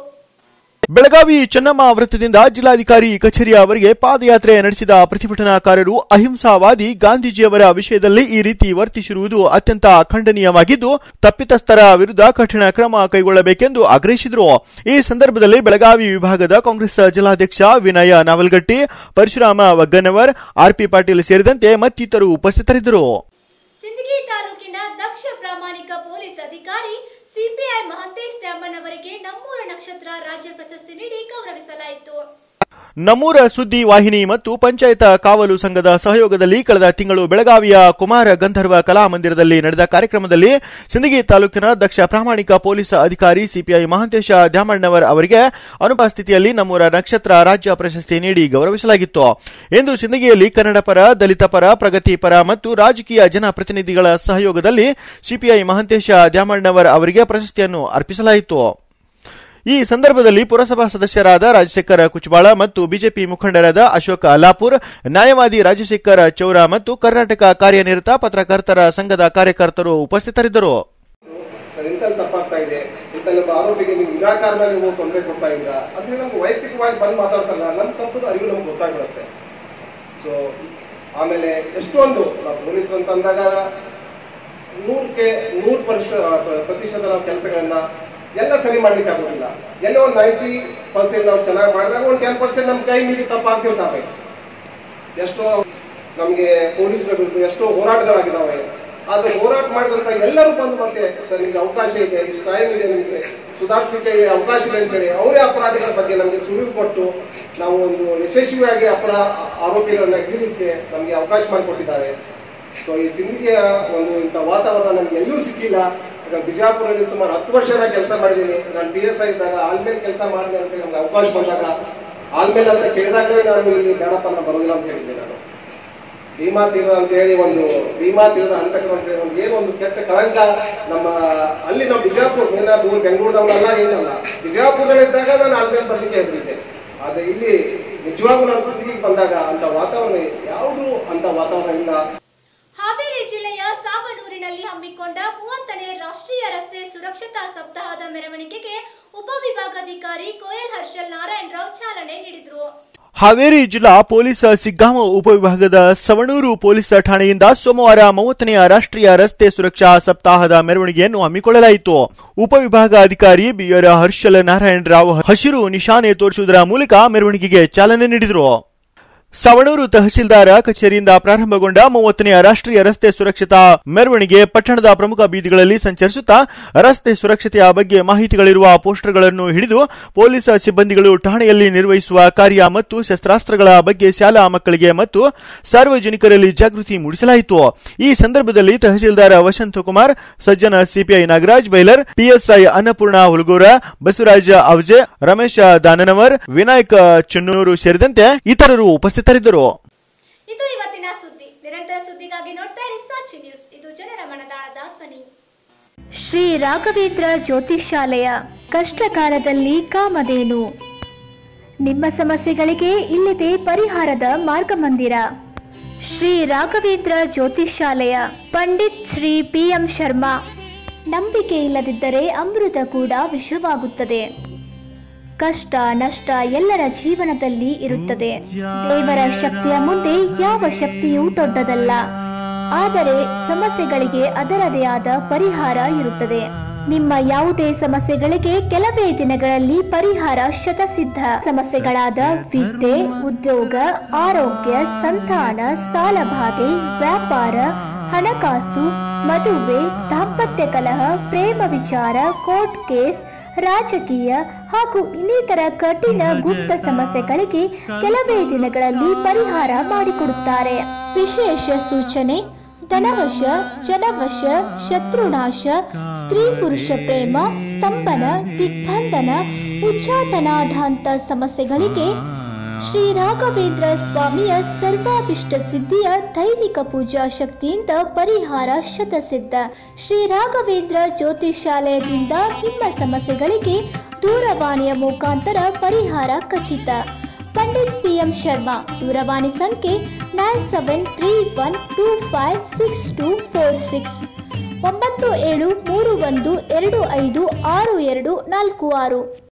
ಬೆಳಗಾವಿ ಚೆನ್ನಮ್ಮ ವೃತ್ತದಿಂದ ಜಿಲ್ಲಾಧಿಕಾರಿ ಕಚೇರಿಯವರೆಗೆ ಪಾದಯಾತ್ರೆ ನಡೆಸಿದ ಪ್ರತಿಭಟನಾಕಾರರು ಅಹಿಂಸಾವಾದಿ ಗಾಂಧೀಜಿಯವರ ವಿಷಯದಲ್ಲಿ ಈ ರೀತಿ ವರ್ತಿಸಿರುವುದು ಅತ್ಯಂತ ಖಂಡನೀಯವಾಗಿದ್ದು ತಪ್ಪಿತಸ್ಥರ ವಿರುದ್ಧ ಕಠಿಣ ಕ್ರಮ ಕೈಗೊಳ್ಳಬೇಕೆಂದು ಆಗ್ರಹಿಸಿದರು ಈ ಸಂದರ್ಭದಲ್ಲಿ ಬೆಳಗಾವಿ ವಿಭಾಗದ ಕಾಂಗ್ರೆಸ್ ಜಿಲ್ಲಾಧ್ಯಕ್ಷ ವಿನಯ ನಾವಲ್ಗಟ್ಟಿ ಪರಶುರಾಮ ವಗ್ಗನವರ್ ಆರ್ಪಿ ಪಾಟೀಲ್ ಸೇರಿದಂತೆ ಮತ್ತಿತರರು ಉಪಸ್ಥಿತರಿದ್ದರು ಸಿಂದಗಿ ತಾಲೂಕಿನ ದಕ್ಷ ಪ್ರಾಮಾಣಿಕ ಪೊಲೀಸ್ ಅಧಿಕಾರಿ ಸಿಪಿಐ ಮಹಂತೇಶ್ ದ್ಯಾಮಣ್ಣವರಿಗೆ ನಮ್ಮೂರ ನಕ್ಷತ್ರ ರಾಜ್ಯ ಪ್ರಶಸ್ತಿ ನೀಡಿ ಗೌರವಿಸಲಾಯಿತು ನಮ್ಮೂರ ಸುದ್ದಿ ವಾಹಿನಿ ಮತ್ತು ಪಂಚಾಯತ ಕಾವಲು ಸಂಘದ ಸಹಯೋಗದಲ್ಲಿ ಕಳೆದ ತಿಂಗಳು ಬೆಳಗಾವಿಯ ಕುಮಾರ ಗಂಧರ್ವ ಕಲಾಮಂದಿರದಲ್ಲಿ ನಡೆದ ಕಾರ್ಯಕ್ರಮದಲ್ಲಿ ಸಿಂದಗಿ ತಾಲೂಕಿನ ದಕ್ಷ ಪ್ರಾಮಾಣಿಕ ಪೊಲೀಸ್ ಅಧಿಕಾರಿ ಸಿಪಿಐ ಮಹಾಂತೇಶ ದ್ಯಾಮಣ್ಣವರ್ ಅವರಿಗೆ ಅನುಪಸ್ಥಿತಿಯಲ್ಲಿ ನಮ್ಮೂರ ನಕ್ಷತ್ರ ರಾಜ್ಯ ಪ್ರಶಸ್ತಿ ನೀಡಿ ಗೌರವಿಸಲಾಗಿತ್ತು ಇಂದು ಸಿಂದಗಿಯಲ್ಲಿ ಕನ್ನಡ ಪರ ದಲಿತ ಪರ ಪ್ರಗತಿ ಪರ ಮತ್ತು ರಾಜಕೀಯ ಜನಪ್ರತಿನಿಧಿಗಳ ಸಹಯೋಗದಲ್ಲಿ ಸಿಪಿಐ ಮಹಾಂತೇಶ ದ್ಯಾಮಣ್ಣವರ್ ಅವರಿಗೆ ಪ್ರಶಸ್ತಿಯನ್ನು ಅರ್ಪಿಸಲಾಯಿತು ಈ ಸಂದರ್ಭದಲ್ಲಿ ಪುರಸಭಾ ಸದಸ್ಯರಾದ ರಾಜಶೇಖರ ಕುಚಬಾಳ ಮತ್ತು ಬಿಜೆಪಿ ಮುಖಂಡರಾದ ಅಶೋಕ ಅಲ್ಲಾಪುರ್ ನ್ಯಾಯವಾದಿ ರಾಜಶೇಖರ ಚೌರ ಮತ್ತು ಕರ್ನಾಟಕ ಕಾರ್ಯನಿರತ ಪತ್ರಕರ್ತರ ಸಂಘದ ಕಾರ್ಯಕರ್ತರು ಉಪಸ್ಥಿತರಿದ್ದರು ಸರ್ ಇಂಥಲ್ಲಿ ತಪ್ಪಾಗ್ತಾ ಇದೆ ಇಂಥಲ್ಲಿ ಒಬ್ಬ ಆರೋಪಿಗೆ ನೀವು ವಿನಾಕಾರಣ ನೀವು ತೊಂದರೆ ಕೊಡ್ತಾ ಇದ್ದೀರಾ ಅಂದ್ರೆ ನಮ್ಗೆ ವೈಯಕ್ತಿಕವಾಗಿ ಬಂದು ಮಾತಾಡ್ತಾರಲ್ಲ ನಮ್ಮ ತಪ್ಪದು ಅರಿವು ನಮ್ಗೆ ಗೊತ್ತಾಗ್ಬಿಡುತ್ತೆ ಸೊ ಆಮೇಲೆ ಎಷ್ಟೊಂದು ನಾವು ಪೊಲೀಸ್ ಅಂತ ಅಂದಾಗ ನೂರಕ್ಕೆ ನೂರು ಪರ್ಶ ಪ್ರತಿಶತ ನಾವು ಕೆಲಸಗಳನ್ನ ಎಲ್ಲ ಸರಿ ಮಾಡ್ಲಿಕ್ಕೆ ಆಗೋದಿಲ್ಲ ಎಲ್ಲೋ ಒಂದು ನೈಂಟಿ ಪರ್ಸೆಂಟ್ ನಾವು ಚೆನ್ನಾಗಿ ಮಾಡಿದಾಗ ಒಂದು ಟೆನ್ ಪರ್ಸೆಂಟ್ ನಮ್ಮ ಕೈ ಮೀರಿ ತಪ್ಪಾಗ್ತಿರ್ತಾವೆ ಎಷ್ಟೋ ನಮಗೆ ಪೊಲೀಸರ ವಿರುದ್ಧ ಎಷ್ಟೋ ಹೋರಾಟಗಳಾಗಿದ್ದಾವೆ ಆದ್ರೆ ಹೋರಾಟ ಮಾಡಿದಂತ ಎಲ್ಲರೂ ಬಂದು ಮತ್ತೆ ಸರ್ ನಿಮ್ಗೆ ಅವಕಾಶ ಇದೆ ಇಷ್ಟು ಟೈಮ್ ಇದೆ ನಿಮಗೆ ಸುಧಾರಿಸಲಿಕ್ಕೆ ಅವಕಾಶ ಇದೆ ಅಂತ ಹೇಳಿ ಅವರೇ ಅಪರಾಧಿಗಳ ಬಗ್ಗೆ ನಮಗೆ ಸುಳಿವು ಕೊಟ್ಟು ನಾವು ಒಂದು ಯಶಸ್ವಿಯಾಗಿ ಅಪರಾ ಆರೋಪಿಗಳನ್ನ ಹಿಡಿಲಿಕ್ಕೆ ನಮಗೆ ಅವಕಾಶ ಮಾಡಿಕೊಟ್ಟಿದ್ದಾರೆ ಸೊ ಈ ಸಿಂಧಿಗೆಯ ಒಂದು ಇಂಥ ವಾತಾವರಣ ನಮ್ಗೆ ಎಲ್ಲೂ ಸಿಕ್ಕಿಲ್ಲ ಈಗ ಬಿಜಾಪುರಲ್ಲಿ ಸುಮಾರು ಹತ್ತು ವರ್ಷ ನಾನು ಕೆಲಸ ಮಾಡಿದ್ದೀನಿ ನಾನು ಪಿ ಎಸ್ ಐ ಇದ್ದಾಗ ಆಲ್ಮೇಲೆ ಕೆಲಸ ಮಾಡಿದೆ ಅಂತ ಹೇಳಿ ನಮ್ಗೆ ಅವಕಾಶ ಬಂದಾಗ ಆಲ್ಮೇಲೆ ಅಂತ ಕೇಳಿದಾಗಲೇ ನಾನು ಇಲ್ಲಿ ಬೇಡಪ್ಪ ನಾನು ಬರೋದಿಲ್ಲ ಅಂತ ಹೇಳಿದ್ದೆ ನಾನು ಭೀಮಾ ತೀರ ಅಂತ ಹೇಳಿ ಒಂದು ಭೀಮಾ ತೀರದ ಹಂತಕರು ಅಂತ ಹೇಳಿ ಒಂದು ಏನೋ ಒಂದು ಕೆಟ್ಟ ಕಳಂಕ ನಮ್ಮ ಅಲ್ಲಿ ನಾವು ಬಿಜಾಪುರ ಏನ ದೂರ ಬೆಂಗಳೂರದವರಲ್ಲ ಏನಲ್ಲ ಬಿಜಾಪುರದಲ್ಲಿದ್ದಾಗ ನಾನು ಆಲ್ಮೇಲೆ ಬರ್ಲಿಕ್ಕೆ ಹೆದರಿದ್ದೆ ಆದ್ರೆ ಇಲ್ಲಿ ನಿಜವಾಗೂ ನನ್ನ ಸ್ಥಿತಿಗೆ ಬಂದಾಗ ಅಂತ ವಾತಾವರಣ ಯಾವುದು ಅಂತ ವಾತಾವರಣ ಇಲ್ಲ ಹಾವೇರಿ ಜಿಲ್ಲೆಯ ಸಾವನೂರಿನಲ್ಲಿ ಹಮ್ಮಿಕೊಂಡ ಮೂವತ್ತನೇ ರಾಷ್ಟ್ರೀಯ ರಸ್ತೆ ಸುರಕ್ಷತಾ ಸಪ್ತಾಹದ ಮೆರವಣಿಗೆಗೆ ಉಪವಿಭಾಗಾಧಿಕಾರಿ ಕೋಯಲ್ ಹರ್ಷಲ್ ನಾರಾಯಣರಾವ್ ಚಾಲನೆ ನೀಡಿದರು ಹಾವೇರಿ ಜಿಲ್ಲಾ ಪೊಲೀಸ್ ಸಿಗ್ಗಾಮ ಉಪವಿಭಾಗದ ಸವಣೂರು ಪೊಲೀಸ್ ಠಾಣೆಯಿಂದ ಸೋಮವಾರ ಮೂವತ್ತನೆಯ ರಾಷ್ಟ್ರೀಯ ರಸ್ತೆ ಸುರಕ್ಷಾ ಸಪ್ತಾಹದ ಮೆರವಣಿಗೆಯನ್ನು ಹಮ್ಮಿಕೊಳ್ಳಲಾಯಿತು ಉಪವಿಭಾಗಾಧಿಕಾರಿ ಬಿಆರ್ ಹರ್ಷಲ್ ನಾರಾಯಣ ರಾವ್ ಹಸಿರು ನಿಶಾನೆ ತೋರಿಸುವುದರ ಮೂಲಕ ಮೆರವಣಿಗೆಗೆ ಚಾಲನೆ ನೀಡಿದರು ಸವಣೂರು ತಹಸೀಲ್ದಾರ ಕಚೇರಿಯಿಂದ ಪ್ರಾರಂಭಗೊಂಡ ಮೂವತ್ತನೆಯ ರಾಷ್ಟ್ರೀಯ ರಸ್ತೆ ಸುರಕ್ಷತಾ ಮೆರವಣಿಗೆ ಪಟ್ಟಣದ ಪ್ರಮುಖ ಬೀದಿಗಳಲ್ಲಿ ಸಂಚರಿಸುತ್ತಾ ರಸ್ತೆ ಸುರಕ್ಷತೆಯ ಬಗ್ಗೆ ಮಾಹಿತಿಗಳಿರುವ ಪೋಸ್ಟರ್ಗಳನ್ನು ಹಿಡಿದು ಪೊಲೀಸ್ ಸಿಬ್ಬಂದಿಗಳು ಠಾಣೆಯಲ್ಲಿ ನಿರ್ವಹಿಸುವ ಕಾರ್ಯ ಮತ್ತು ಶಸ್ತ್ರಾಸ್ತ್ರಗಳ ಬಗ್ಗೆ ಶಾಲಾ ಮಕ್ಕಳಿಗೆ ಮತ್ತು ಸಾರ್ವಜನಿಕರಲ್ಲಿ ಜಾಗೃತಿ ಮೂಡಿಸಲಾಯಿತು ಈ ಸಂದರ್ಭದಲ್ಲಿ ತಹಸೀಲ್ದಾರ್ ವಸಂತ ಕುಮಾರ್ ಸಜ್ಜನ ಸಿಪಿಐ ನಾಗರಾಜ್ ಬೈಲರ್ ಪಿಎಸ್ಐ ಅನ್ನಪೂರ್ಣ ಹುಲಗೂರ ಬಸವರಾಜ ಅವಜೆ ರಮೇಶ ದಾನನವರ್ ವಿನಾಯಕ ಚನ್ನೂರು ಸೇರಿದಂತೆ ಇತರರು ಉಪಸ್ಥಿತರಿದ್ದರು ಇದು ಇವತ್ತಿನ ಸುದ್ದಿ ನಿರಂತರ ಸುದ್ದಿಗಾಗಿ ನೋಡ್ತಾ ಇರಿ ಸಾಕ್ಷಿ ನ್ಯೂಸ್ ಇದು ಜನರ ಮನದಾಳದ ಧ್ವನಿ ಶ್ರೀ ರಾಘವೇಂದ್ರ ಜ್ಯೋತಿಷ್ಯಾಲಯ ಕಷ್ಟಕಾಲದಲ್ಲಿ ಕಾಮಧೇನು ನಿಮ್ಮ ಸಮಸ್ಯೆಗಳಿಗೆ ಇಲ್ಲಿದೆ ಪರಿಹಾರದ ಮಾರ್ಗಮಂದಿರ ಶ್ರೀ ರಾಘವೇಂದ್ರ ಜ್ಯೋತಿಷ್ಯಾಲಯ ಪಂಡಿತ್ ಶ್ರೀ ಪಿ ಎಂ ಶರ್ಮಾ ನಂಬಿಕೆ ಇಲ್ಲದಿದ್ದರೆ ಅಮೃತ ಕೂಡ ವಿಷವಾಗುತ್ತದೆ ಕಷ್ಟ ನಷ್ಟ ಎಲ್ಲರ ಜೀವನದಲ್ಲಿ ಇರುತ್ತದೆ ದೇವರ ಶಕ್ತಿಯ ಮುಂದೆ ಯಾವ ಶಕ್ತಿಯೂ ದೊಡ್ಡದಲ್ಲ ಆದರೆ ಸಮಸ್ಯೆಗಳಿಗೆ ಅದರದೇ ಆದ ಪರಿಹಾರ ಇರುತ್ತದೆ ನಿಮ್ಮ ಯಾವುದೇ ಸಮಸ್ಯೆಗಳಿಗೆ ಕೆಲವೇ ದಿನಗಳಲ್ಲಿ ಪರಿಹಾರ ಶತಸಿದ್ಧ ಸಮಸ್ಯೆಗಳಾದ ವಿದ್ಯೆ ಉದ್ಯೋಗ ಆರೋಗ್ಯ ಸಂತಾನ ಸಾಲಬಾಧೆ ವ್ಯಾಪಾರ ಹಣಕಾಸು ಮದುವೆ ದಾಂಪತ್ಯ ಕಲಹ ಪ್ರೇಮ ವಿಚಾರ ಕೋರ್ಟ್ ಕೇಸ್ ರಾಜಕೀಯ ಹಾಗೂ ಇನ್ನಿತರ ಕಠಿಣ ಗುಪ್ತ ಸಮಸ್ಯೆಗಳಿಗೆ ಕೆಲವೇ ದಿನಗಳಲ್ಲಿ ಪರಿಹಾರ ಮಾಡಿಕೊಡುತ್ತಾರೆ ವಿಶೇಷ ಸೂಚನೆ ಧನವಶ ಜನವಶ ಶತ್ರುನಾಶ ಸ್ತ್ರೀ ಪುರುಷ ಪ್ರೇಮ ಸ್ತಂಭನ ದಿಗ್ಬಂಧನ ಉಚ್ಚಾಟನಾಧಾಂತ ಸಮಸ್ಯೆಗಳಿಗೆ ಶ್ರೀ ರಾಘವೇಂದ್ರ ಸ್ವಾಮಿಯ ಸರ್ವಾಭಿಷ್ಟ ಸಿದ್ಧಿಯ ದೈವಿಕ ಪೂಜಾ ಶಕ್ತಿಯಿಂದ ಪರಿಹಾರ ಶತಸಿದ್ಧ ಶ್ರೀ ರಾಘವೇಂದ್ರ ಜ್ಯೋತಿಷಾಲಯದಿಂದ ನಿಮ್ಮ ಸಮಸ್ಯೆಗಳಿಗೆ ದೂರವಾಣಿಯ ಮುಖಾಂತರ ಪರಿಹಾರ ಖಚಿತ ಪಂಡಿತ್ ಪಿ ಎಂ ಶರ್ಮಾ ದೂರವಾಣಿ ಸಂಖ್ಯೆ nine seven three one two five six two four six ಒಂಬತ್ತು ಏಳು ಮೂರು ಒಂದು ಎರಡು ಐದು ಆರು ಎರಡು ನಾಲ್ಕು ಆರು